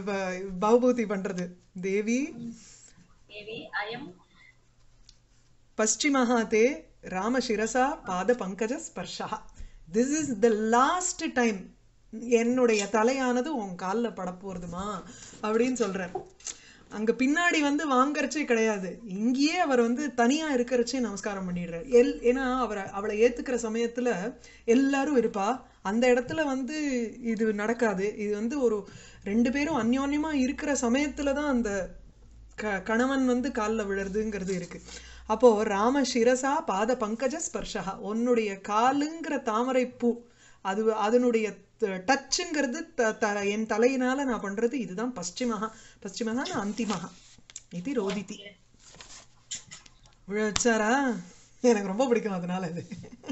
பௌபூதி பண்றது தேவி देवी अयं பశ్చిமஹா தே ராமசிரசா பாத பங்கஜ ஸ்பர்ஷா this is the last time என்னுடைய தலையானது உன் காலில் படப்போறதுமா அப்படின்னு சொல்றார் அங்க பின்னாடி வந்து வாங்கறச்சே கிடையாது இங்கேயே அவர் வந்து தனியா இருக்கிறச்சே நமஸ்காரம் பண்ணிடுறார் எல் ஏன்னா அவரை அவளை ஏத்துக்கிற சமயத்துல எல்லாரும் இருப்பா அந்த இடத்துல வந்து இது நடக்காது இது வந்து ஒரு ரெண்டு பேரும் அந்யோன்யமா இருக்கிற சமயத்துல தான் அந்த க கணவன் வந்து காலில் விழுறதுங்கிறது இருக்கு அப்போ ராம சிரசா பாத பங்கஜ ஸ்பர்ஷா உன்னுடைய காலுங்கிற தாமரை பூ அது அதனுடைய டச்சுங்கிறது த த என் தலையினால நான் பண்றது இதுதான் பশ্চিமஹா பশ্চিமஹா அந்திமஹா இது ரோதிதி விழ வச்சாரா எனக்கு ரொம்ப பிடிக்கும் அதனால இது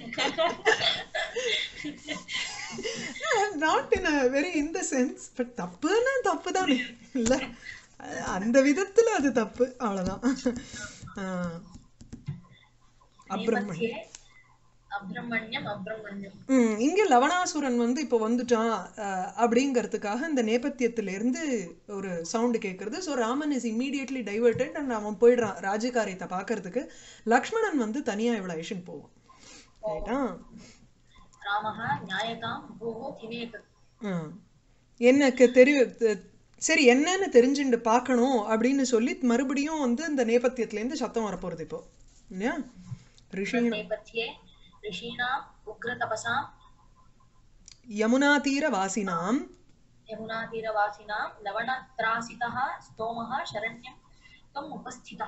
நாட் இன் அ வெரி இந்த சென்ஸ் பட் தப்புன்னா தப்பு தானே இல்ல அந்த விதத்துல அது தப்பு அவ்வளவுதான் ஆஹ் அப்புறம் நேபத்தியே அப்ரமண்யம் அப்ரமண்யம் ம், இங்க லவணாசுரன் வந்து இப்போ வந்துட்டான் அஹ், அப்படிங்கறதுக்காக இந்த நேபத்தியத்துல இருந்து ஒரு சவுண்ட் கேட்கறது so Raman is immediately diverted and அவன் போயிடுறான் ராஜகாரியத்தை பார்க்கறதுக்கு லக்ஷ்மணன் வந்து தனியா இவ்வளவு ஐஷன் போவான் ரைட்டா ராமः ஞாயதாம் பூஹோ கிமேக ம். எனக்கு தெரி தெ- சரி என்னன்னு தெரிஞ்சுண்டு பார்க்கணும் அப்படின்னு சொல்லி மறுபடியும் வந்து இந்த நேபத்தியத்துல இருந்து சத்தம் வரப்போறது இப்போ இல்லையா ரிஷி நேபத்தியே ரிஷீணாம் உக்ரதபசாம் யமுனா தீர வாசினாம் यमुनातीरवासिनां लवणत्रासितः स्तोमः शरण्यं त्वम् उपस्थितः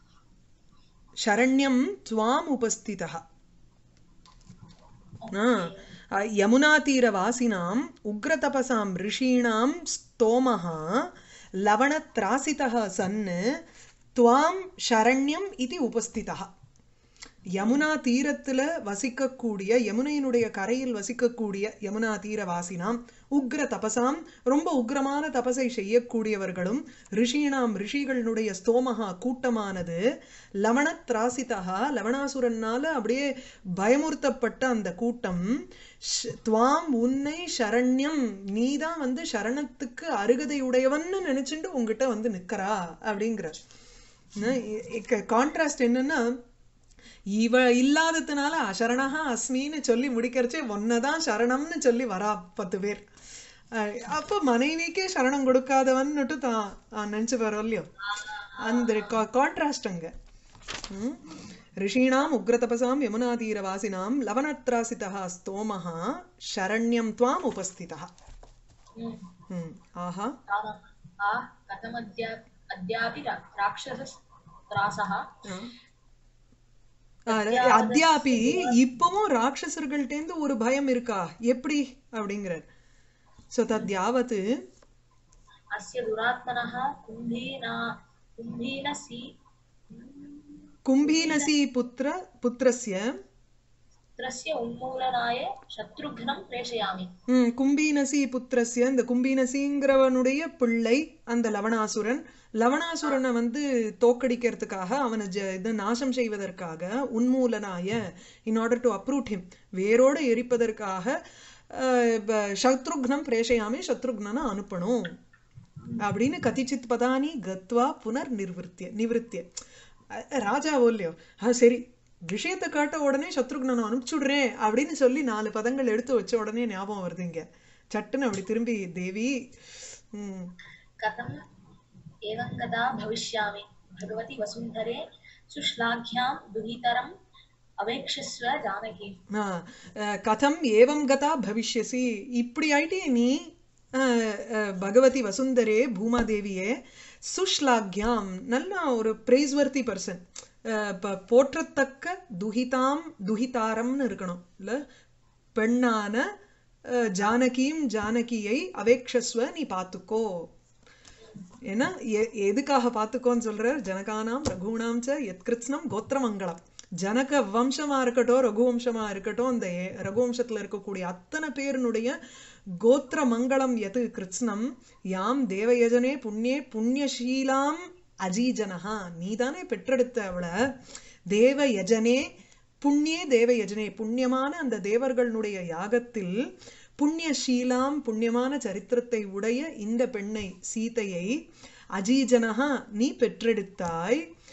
शरण्यं त्वाम् उपस्थितः आ, यमुनातीरवासिनाम् उग्रतपसां ऋषीणां स्तोमः लवणत्रासितः सन् त्वां शरण्यम् इति उपस्थितः யமுனா தீரத்துல வசிக்கக்கூடிய யமுனையினுடைய கரையில் வசிக்கக்கூடிய யமுனா தீரவாசினாம் உக்ர தபசாம் ரொம்ப உக்ரமான தபசை செய்யக்கூடியவர்களும் ரிஷீணாம் ரிஷிகளுடைய ஸ்தோமகா கூட்டமானது லவணத்ராசிதா லவணாசுரனால அப்படியே பயமுறுத்தப்பட்ட அந்த கூட்டம் ஷ்- துவாம் உன்னை சரண்யம் நீதான் வந்து சரணத்துக்கு அருகதையுடையவன்னு நினைச்சுட்டு உங்ககிட்ட வந்து நிக்கிறா அப்படிங்கிற கான்ட்ராஸ்ட் என்னன்னா இவ இல்லாததுனால அசரணஹா அஸ்மின்னு சொல்லி முடிக்கிறச்சே ஒன்னதான் சரணம்னு சொல்லி வரா பத்து பேர் அஹ் அப்போ மனைவிக்கே சரணம் கொடுக்காதவன்னுட்டு தான் அஹ் நினைச்சு வரோம் இல்லையோ அந்த கான்ட்ராஸ்ட் அங்க ம்? ரிஷீணாம் உக்ரதபசாம் யமுனாதீரவாசினாம் லவனத்ராசிதா ஸ்தோமஹா சரண்யம் துவாம் உபஸ்திதா ம், ம். ஆஹா रामः आ कथमद्या अद्यापि रा- राक्षसत्रासः ஆ. ஆ, அத்யாபி இப்பவும் ராட்சசர்கள்ட்டேந்து ஒரு பயம் இருக்கா எப்படி அப்படிங்கிறார் சோ தத்யாவத் अस्य दुरात्मनः कुम्भीना कुम्भीनसी கும்பீனசி புத்திர புத்திரஸ்ய पुत्रस्य उन्मूलनाय शत्रुघ्नं प्रेषयामि ம், கும்பீனசி புத்திரஸ்ய இந்த கும்பீனசிங்கிறவனுடைய பிள்ளை அந்த லவணாசுரன் லவணாசுரனை வந்து தோக்கடிக்கிறதுக்காக அவனை ஜ இதை நாசம் செய்வதற்காக உன்மூலனாய in order to uproot him வேரோட எரிப்பதற்காக அஹ், ப- சத்ருக்னம் பிரேஷயாமி சத்ருக்னனை அனுப்பணும் அப்படின்னு கதிச்சித் பதானி கத்வா புனர் நிர்வத்திய நிவிருத்திய அஹ், ராஜாவோ இல்லையோ ஆ சரி விஷயத்தை காட்ட உடனே சத்ருக்னனை அனுப்பிச்சுடுறேன் அப்படின்னு சொல்லி நாலு பதங்கள் எடுத்து வச்ச உடனே ஞாபகம் வருது இங்க சட்டுன்னு அப்படி திரும்பி தேவி ம், कथम् एवं गदा भविष्यामि भगवति वसुन्धरे सुश्लाघ्यां दुहितरम् अवेक्षस्व जानकी ஆ, அஹ், கதம் ஏவம் கதா பவிஷ்யசி இப்படி ஆயிட்டே நீ அஹ், அஹ், பகவதி வசுந்தரே பூமாதேவியே சுஷ்லாக்யாம் நல்ல ஒரு பிரேஸ்வர்த்தி பர்சன் போற்றத்தக்க துஹிதாம் துஹிதாரம்னு இருக்கணும் இல்ல பெண்ணான அஹ், ஜானகியும் ஜானகியை அவேக்ஷஸ்வ நீ பார்த்துக்கோ ஏன்னா எ- எதுக்காக பார்த்துக்கோன்னு சொல்ற ஜனகானாம் ரகுணாம் ச எத்கிருத்ஸ்னம் கோத்திரமங்கலம் ஜனக வம்சமா இருக்கட்டும் ரகுவம்சமா இருக்கட்டும் அந்த ஏ- ரகுவம்சத்துல இருக்கக்கூடிய அத்தனை பேருனுடைய கோத்திர மங்களம் எது கிருத்ஸ்னம் யாம் தேவயஜனே புண்ணியே புண்ணியசீலாம் அஜீஜனஹா நீதானே பெற்றெடுத்த அவளை தேவயஜனே புண்ணியே தேவயஜனே புண்ணியமான அந்த தேவர்களுடைய யாகத்தில் புண்ணியசீலாம் புண்ணியமான சரித்திரத்தை உடைய இந்த பெண்ணை சீதையை அஜீஜனஹா நீ பெற்றெடுத்தாய்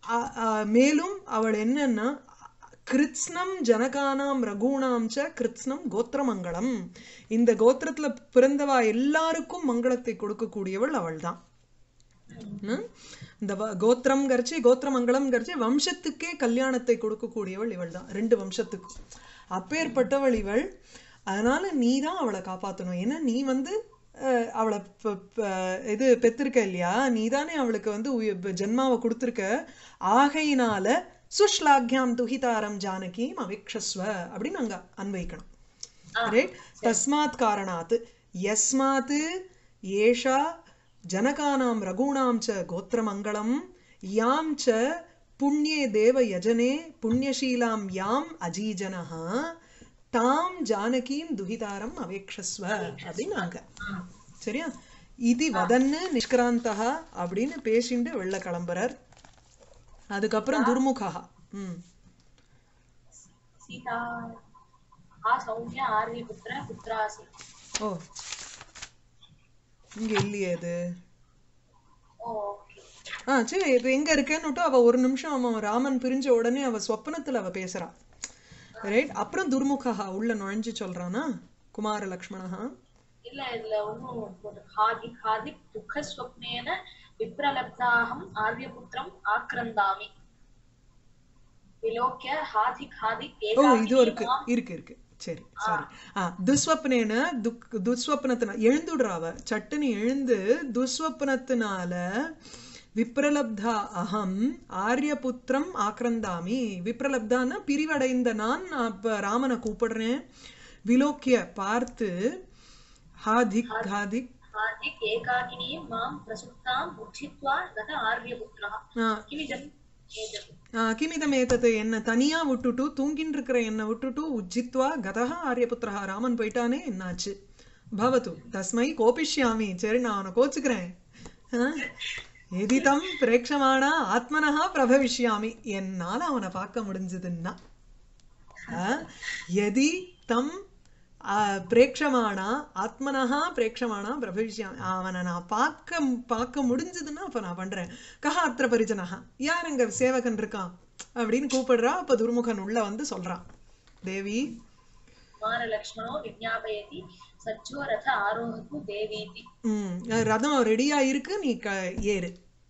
அ- அ- மேலும் அவள் என்னன்னா கிருத்ஸ்னம் ஜனகானாம் ரகுணாம் ச கிருத்ஸ்னம் கோத்திரமங்கலம் இந்த கோத்திரத்துல பிறந்தவா எல்லாருக்கும் மங்களத்தை கொடுக்கக்கூடியவள் அவள்தான் ம்? இந்த வ- கோத்திரம் கரிச்சு கோத்திரமங்கலம் கரிச்சு வம்சத்துக்கே கல்யாணத்தை கொடுக்கக்கூடியவள் இவள் தான் ரெண்டு வம்சத்துக்கும் அப்பேற்பட்டவள் இவள் அதனால நீ தான் அவளை காப்பாத்தணும் ஏன்னா நீ வந்து அஹ், அவளை ப- ப- இது பெத்திருக்க இல்லையா நீ தானே அவளுக்கு வந்து உய- ப- ஜென்மாவை கொடுத்துருக்க ஆகையினால சுஷ்லாக்யாம் துஹிதாரம் ஜானகிம் அவிக்ஷஸ்வ அப்படின்னு அங்க அன்வைக்கணும் ரைட் தஸ்மாத் காரணாத் யஸ்மாத் ஏஷா ஜனகானாம் ரகுணாம் ச கோத்திரமங்களம் யாம் ச புண்ணியே தேவ யஜனே புண்ணியசீலாம் யாம் அஜீஜனஹ தாம் ஜானகீம் துஹிதாரம் அவேக்ஷஸ்வ அப்படின்னு அங்க சரியா இது வதன்னு நிஷ்கிராந்தா அப்படின்னு பேசிண்டு வெளில கிளம்புறார் அதுக்கப்புறம் துர்முகா ம் सीता आ सौम्य आर्यपुत्र पुत्रासि ஓ இங்க இல்லையே அது ओके ஆ சரி இப்போ எங்க இருக்கேன்னுட்டு அவ ஒரு நிமிஷம் அவன் ராமன் பிரிஞ்ச உடனே அவ சொப்பனத்துல அவ பேசுறா ரைட் அப்புறம் துர்முகா உள்ள நுழைஞ்சு சொல்றானா குமார லக்ஷ்மணஹா இல்ல இதுல ஒன்னும் ஹாதி ஹாதி துக்க ஸ்வப்னேன விப்ரலப்தாஹம் ஆர்யபுத்திரம் ஆக்ரந்தாமி விலோக்கிய ஹாதி ஹாதி ஓ இது இருக்கு இருக்கு இருக்கு சரி சாரி ஆ துஸ்வப்னேன துக் துஸ்வப்னத்தின எழுந்துடுறா அவ சட்டுன்னு எழுந்து துஸ்வப்னத்தினால விப்ரலப்தா அகம் ஆரியபுத்திரம் ஆக்ரந்தாமி விப்ரலப்தான்னா பிரிவடைந்த நான் நான் இப்ப ராமனை கூப்பிடுறேன் விலோக்கிய பார்த்து ஹாதிக் ஹாதிக் ஹாதிக் ஏகாகினி மாம் பிரசுப்தாம் உச்சித்வா கத ஆர்யபுத்திரா ஆ, கிமிதம் ஏதம் ஆ, கிமிதம் ஏத்தது என்ன தனியா விட்டுட்டு தூங்கின்னு இருக்கிற என்னை விட்டுட்டு உஜ்ஜித்வா கதஹா ஆரியபுத்திரஹா ராமன் போயிட்டானே என்னாச்சு பவத்து தஸ்மை கோபிஷ்யாமி சரி நான் அவனை கோச்சுக்கிறேன் ஆ? எதிதம் பிரேக்ஷமானா ஆத்மனஹா பிரபவிஷ்யாமி என்னால அவனை பார்க்க முடிஞ்சதுன்னா ஆ? எதி தம் ஆ, பிரேக்ஷமானா ஆத்மனஹா பிரேக்ஷமானா பிரபவிஷ்யாமி அவனை நான் பார்க்க பார்க்க முடிஞ்சதுன்னா அப்ப நான் பண்றேன் கஹ அத்திர பரிஜனஹா யார் அங்க சேவகன் இருக்கான் அப்படின்னு கூப்பிடுறா அப்ப துர்முகன் உள்ள வந்து சொல்றான் தேவி குமார லக்ஷ்மணோ விஜாபயதி சச்சோ ரத ஆரோஹது தேவீதி ம் ரதம் ரெடியா இருக்கு நீ க ஏறு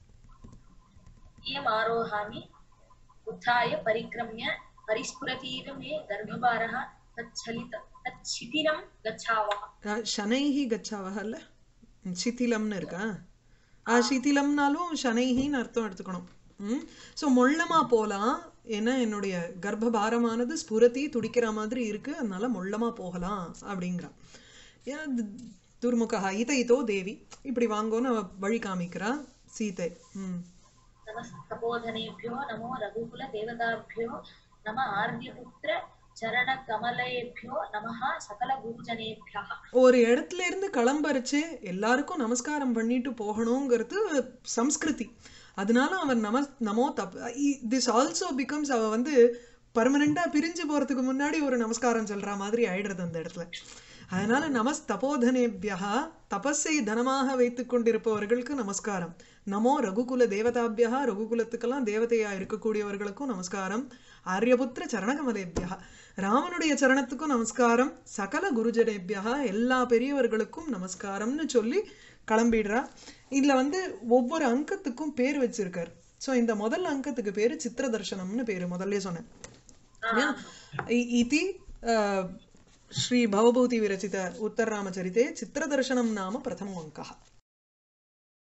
इयम् आरोहामि उत्थाय परिक्रम्य परिस्फुरतीव मे गर्भभारः तच्छलित तच्छिथिलं गच्छावः அஹ், ஷனைஹி கச்சாவஹ இல்ல ம், சிதிலம்னு இருக்கா ஆ சிதிலம்னாலும் ஷனைஹின்னு அர்த்தம் எடுத்துக்கணும் ம் ஸோ மொள்ளமா போலாம் ஏன்னா என்னுடைய கர்ப்பபாரமானது ஸ்புரத்தி துடிக்கிற மாதிரி இருக்கு அதனால மொள்ளமா போகலாம் அப்படிங்கிறான் ஏன் து- துர்முகா இத இதோ தேவி இப்படி வாங்கோன்னு அவ வழி காமிக்கிறா சீதை ம் नमः तपोधनेभ्यो नमो रघुकुलदेवताभ्यो नम आर्यपुत्र चरणकमलेभ्यो नमः सकलगुरुजनेभ्यः ஒரு இடத்துல இருந்து கிளம்பரிச்சு எல்லாருக்கும் நமஸ்காரம் பண்ணிட்டு போகணுங்கிறது சம்ஸ்கிருதி அதனால அவன் நம நமோ தப் திஸ் ஆல்சோ பிகம்ஸ் அவ வந்து பர்மனண்டா பிரிஞ்சு போறதுக்கு முன்னாடி ஒரு நமஸ்காரம் சொல்ற மாதிரி ஆயிடுறது அந்த இடத்துல அதனால நமஸ் தபோதனேபியா தபஸை தனமாக வைத்துக் கொண்டிருப்பவர்களுக்கு நமஸ்காரம் நமோ ரகுகுல தேவதாபியா ரகுகுலத்துக்கெல்லாம் தேவதையா இருக்கக்கூடியவர்களுக்கும் நமஸ்காரம் ஆரியபுத்திர சரணகமலேபியா ராமனுடைய சரணத்துக்கும் நமஸ்காரம் சகல குருஜனேபியா எல்லா பெரியவர்களுக்கும் நமஸ்காரம்னு சொல்லி கிளம்பிடுறா இதுல வந்து ஒவ்வொரு அங்கத்துக்கும் பேர் வச்சிருக்கார் சோ இந்த முதல் அங்கத்துக்கு பேரு சித்திர தர்சனம்னு பேரு முதல்ல சொன்னேன் இல்லையா? இ- இதி அஹ், ஸ்ரீ பவபூதி விரச்சித உத்தரராமச்சரிதே சித்திரதர்சனம் நாம பிரதம அங்கः